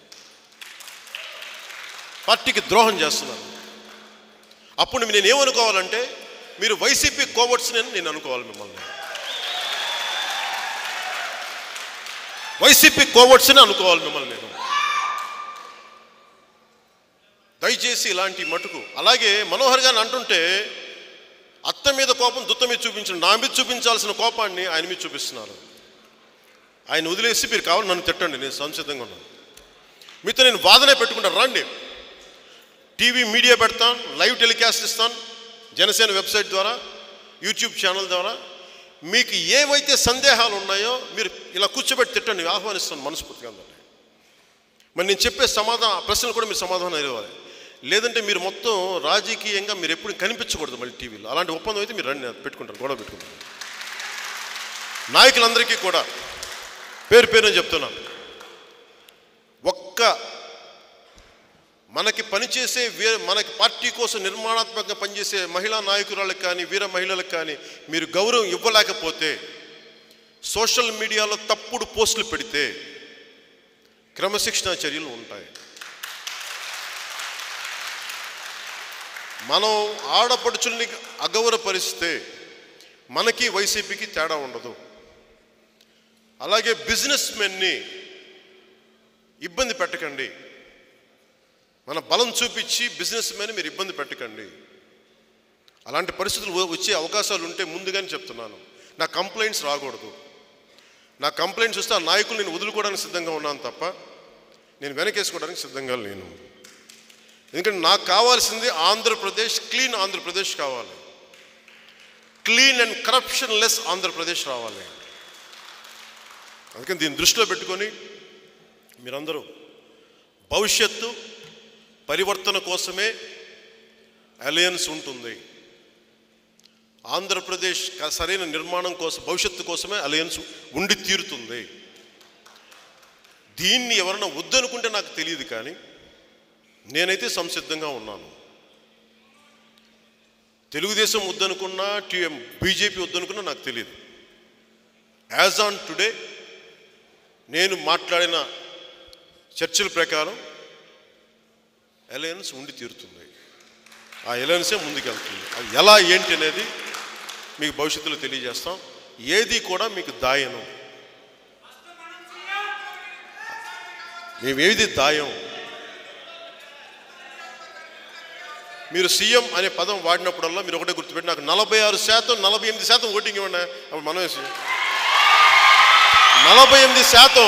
పార్టీకి ద్రోహం చేస్తున్నారు అప్పుడు నేను ఏమనుకోవాలంటే మీరు వైసీపీ కోవర్ట్స్ నేను నేను అనుకోవాలి మిమ్మల్ని వైసీపీ కోవర్ట్స్ అనుకోవాలి మిమ్మల్ని నేను దయచేసి ఇలాంటి మటుకు అలాగే మనోహర్ గారిని అంటుంటే అత్త మీద కోపం దుత్త మీద చూపించండి నా మీద చూపించాల్సిన కోపాన్ని ఆయన మీద చూపిస్తున్నారు ఆయన వదిలేసి మీరు కావాలి నన్ను తిట్టండి నేను సంసిద్ధంగా ఉన్నాను మీతో నేను వాదనే పెట్టుకుంటాను రండి టీవీ మీడియా పెడతాను లైవ్ టెలికాస్ట్ ఇస్తాను జనసేన వెబ్సైట్ ద్వారా యూట్యూబ్ ఛానల్ ద్వారా మీకు ఏవైతే సందేహాలు ఉన్నాయో మీరు ఇలా కూర్చోబెట్టి తిట్టండి ఆహ్వానిస్తాను మనస్ఫూర్తిగా అందరినీ మరి నేను చెప్పే సమాధానం ఆ ప్రశ్నలు కూడా మీరు సమాధానం ఇవ్వాలి లేదంటే మీరు మొత్తం రాజకీయంగా మీరు ఎప్పుడు కనిపించకూడదు మళ్ళీ టీవీలో అలాంటి ఒప్పందం అయితే మీరు రండి పెట్టుకుంటారు గొడవ పెట్టుకుంటారు నాయకులందరికీ కూడా పేరు పేరుని చెప్తున్నాను ఒక్క మనకి పనిచేసే వీర మనకి పార్టీ కోసం నిర్మాణాత్మకంగా పనిచేసే మహిళా నాయకురాలకు కానీ వీర మహిళలకు కానీ మీరు గౌరవం ఇవ్వలేకపోతే సోషల్ మీడియాలో తప్పుడు పోస్టులు పెడితే క్రమశిక్షణ చర్యలు ఉంటాయి మనం ఆడపడుచుల్ని అగౌరవపరిస్తే మనకి వైసీపీకి తేడా ఉండదు అలాగే బిజినెస్ మెన్ని ఇబ్బంది పెట్టకండి మన బలం చూపించి బిజినెస్ మెన్ మీరు ఇబ్బంది పెట్టకండి అలాంటి పరిస్థితులు వ- వచ్చే అవకాశాలు ఉంటే ముందుగానే చెప్తున్నాను నా కంప్లైంట్స్ రాకూడదు నా కంప్లైంట్స్ వస్తే ఆ నాయకులు నేను వదులుకోవడానికి సిద్ధంగా ఉన్నాను తప్ప నేను వెనకేసుకోవడానికి సిద్ధంగా లేను ఎందుకంటే నాకు కావాల్సింది ఆంధ్రప్రదేశ్ క్లీన్ ఆంధ్రప్రదేశ్ కావాలి clean and corruption less Andhra Pradesh రావాలి అందుకని దీన్ని దృష్టిలో పెట్టుకొని మీరందరూ భవిష్యత్తు పరివర్తన కోసమే అలయన్స్ ఉంటుంది ఆంధ్రప్రదేశ్ క- సరైన నిర్మాణం కోసం భవిష్యత్తు కోసమే అలయన్స్ ఉండి తీరుతుంది దీన్ని ఎవరైనా వద్దనుకుంటే నాకు తెలియదు కానీ నేనైతే సంసిద్ధంగా ఉన్నాను తెలుగుదేశం వద్దనుకున్నా టీఎం బీజేపీ వద్దనుకున్నా నాకు తెలియదు యాజ్ ఆన్ టుడే నేను మాట్లాడిన చర్చల ప్రకారం అలయన్స్ ఉండి తీరుతుంది ఆ అలయన్సే ముందుకెళ్తుంది అది ఎలా ఏంటి అనేది మీకు భవిష్యత్తులో తెలియజేస్తాం ఏది కూడా మీకు దాయను మేమేది దాయం మీరు సీఎం అనే పదం వాడినప్పుడల్లా మీరు ఒకటే గుర్తుపెట్టి నాకు నలభై ఆరు శాతం నలభై ఎనిమిది శాతం ఓటింగ్ ఇవ్వండి అప్పుడు మనం వేసి నలభై ఎనిమిది శాతం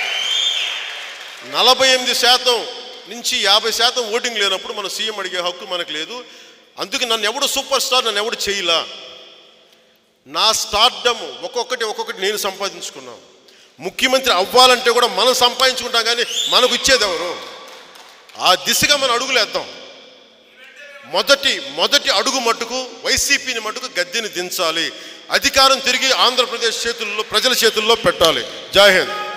నలభై ఎనిమిది శాతం నుంచి యాభై శాతం ఓటింగ్ లేనప్పుడు మన సీఎం అడిగే హక్కు మనకు లేదు అందుకే నన్ను ఎవడు సూపర్ స్టార్ నన్ను ఎవడు చేయలా నా స్టార్డమ్ ఒక్కొక్కటి ఒక్కొక్కటి నేను సంపాదించుకున్నాను ముఖ్యమంత్రి అవ్వాలంటే కూడా మనం సంపాదించుకుంటాం కానీ మనకు ఇచ్చేది ఎవరు ఆ దిశగా మనం అడుగులేద్దాం మొదటి మొదటి అడుగు మట్టుకు వైసీపీని మట్టుకు గద్దెని దించాలి అధికారం తిరిగి ఆంధ్రప్రదేశ్ చేతుల్లో ప్రజల చేతుల్లో పెట్టాలి జై హింద్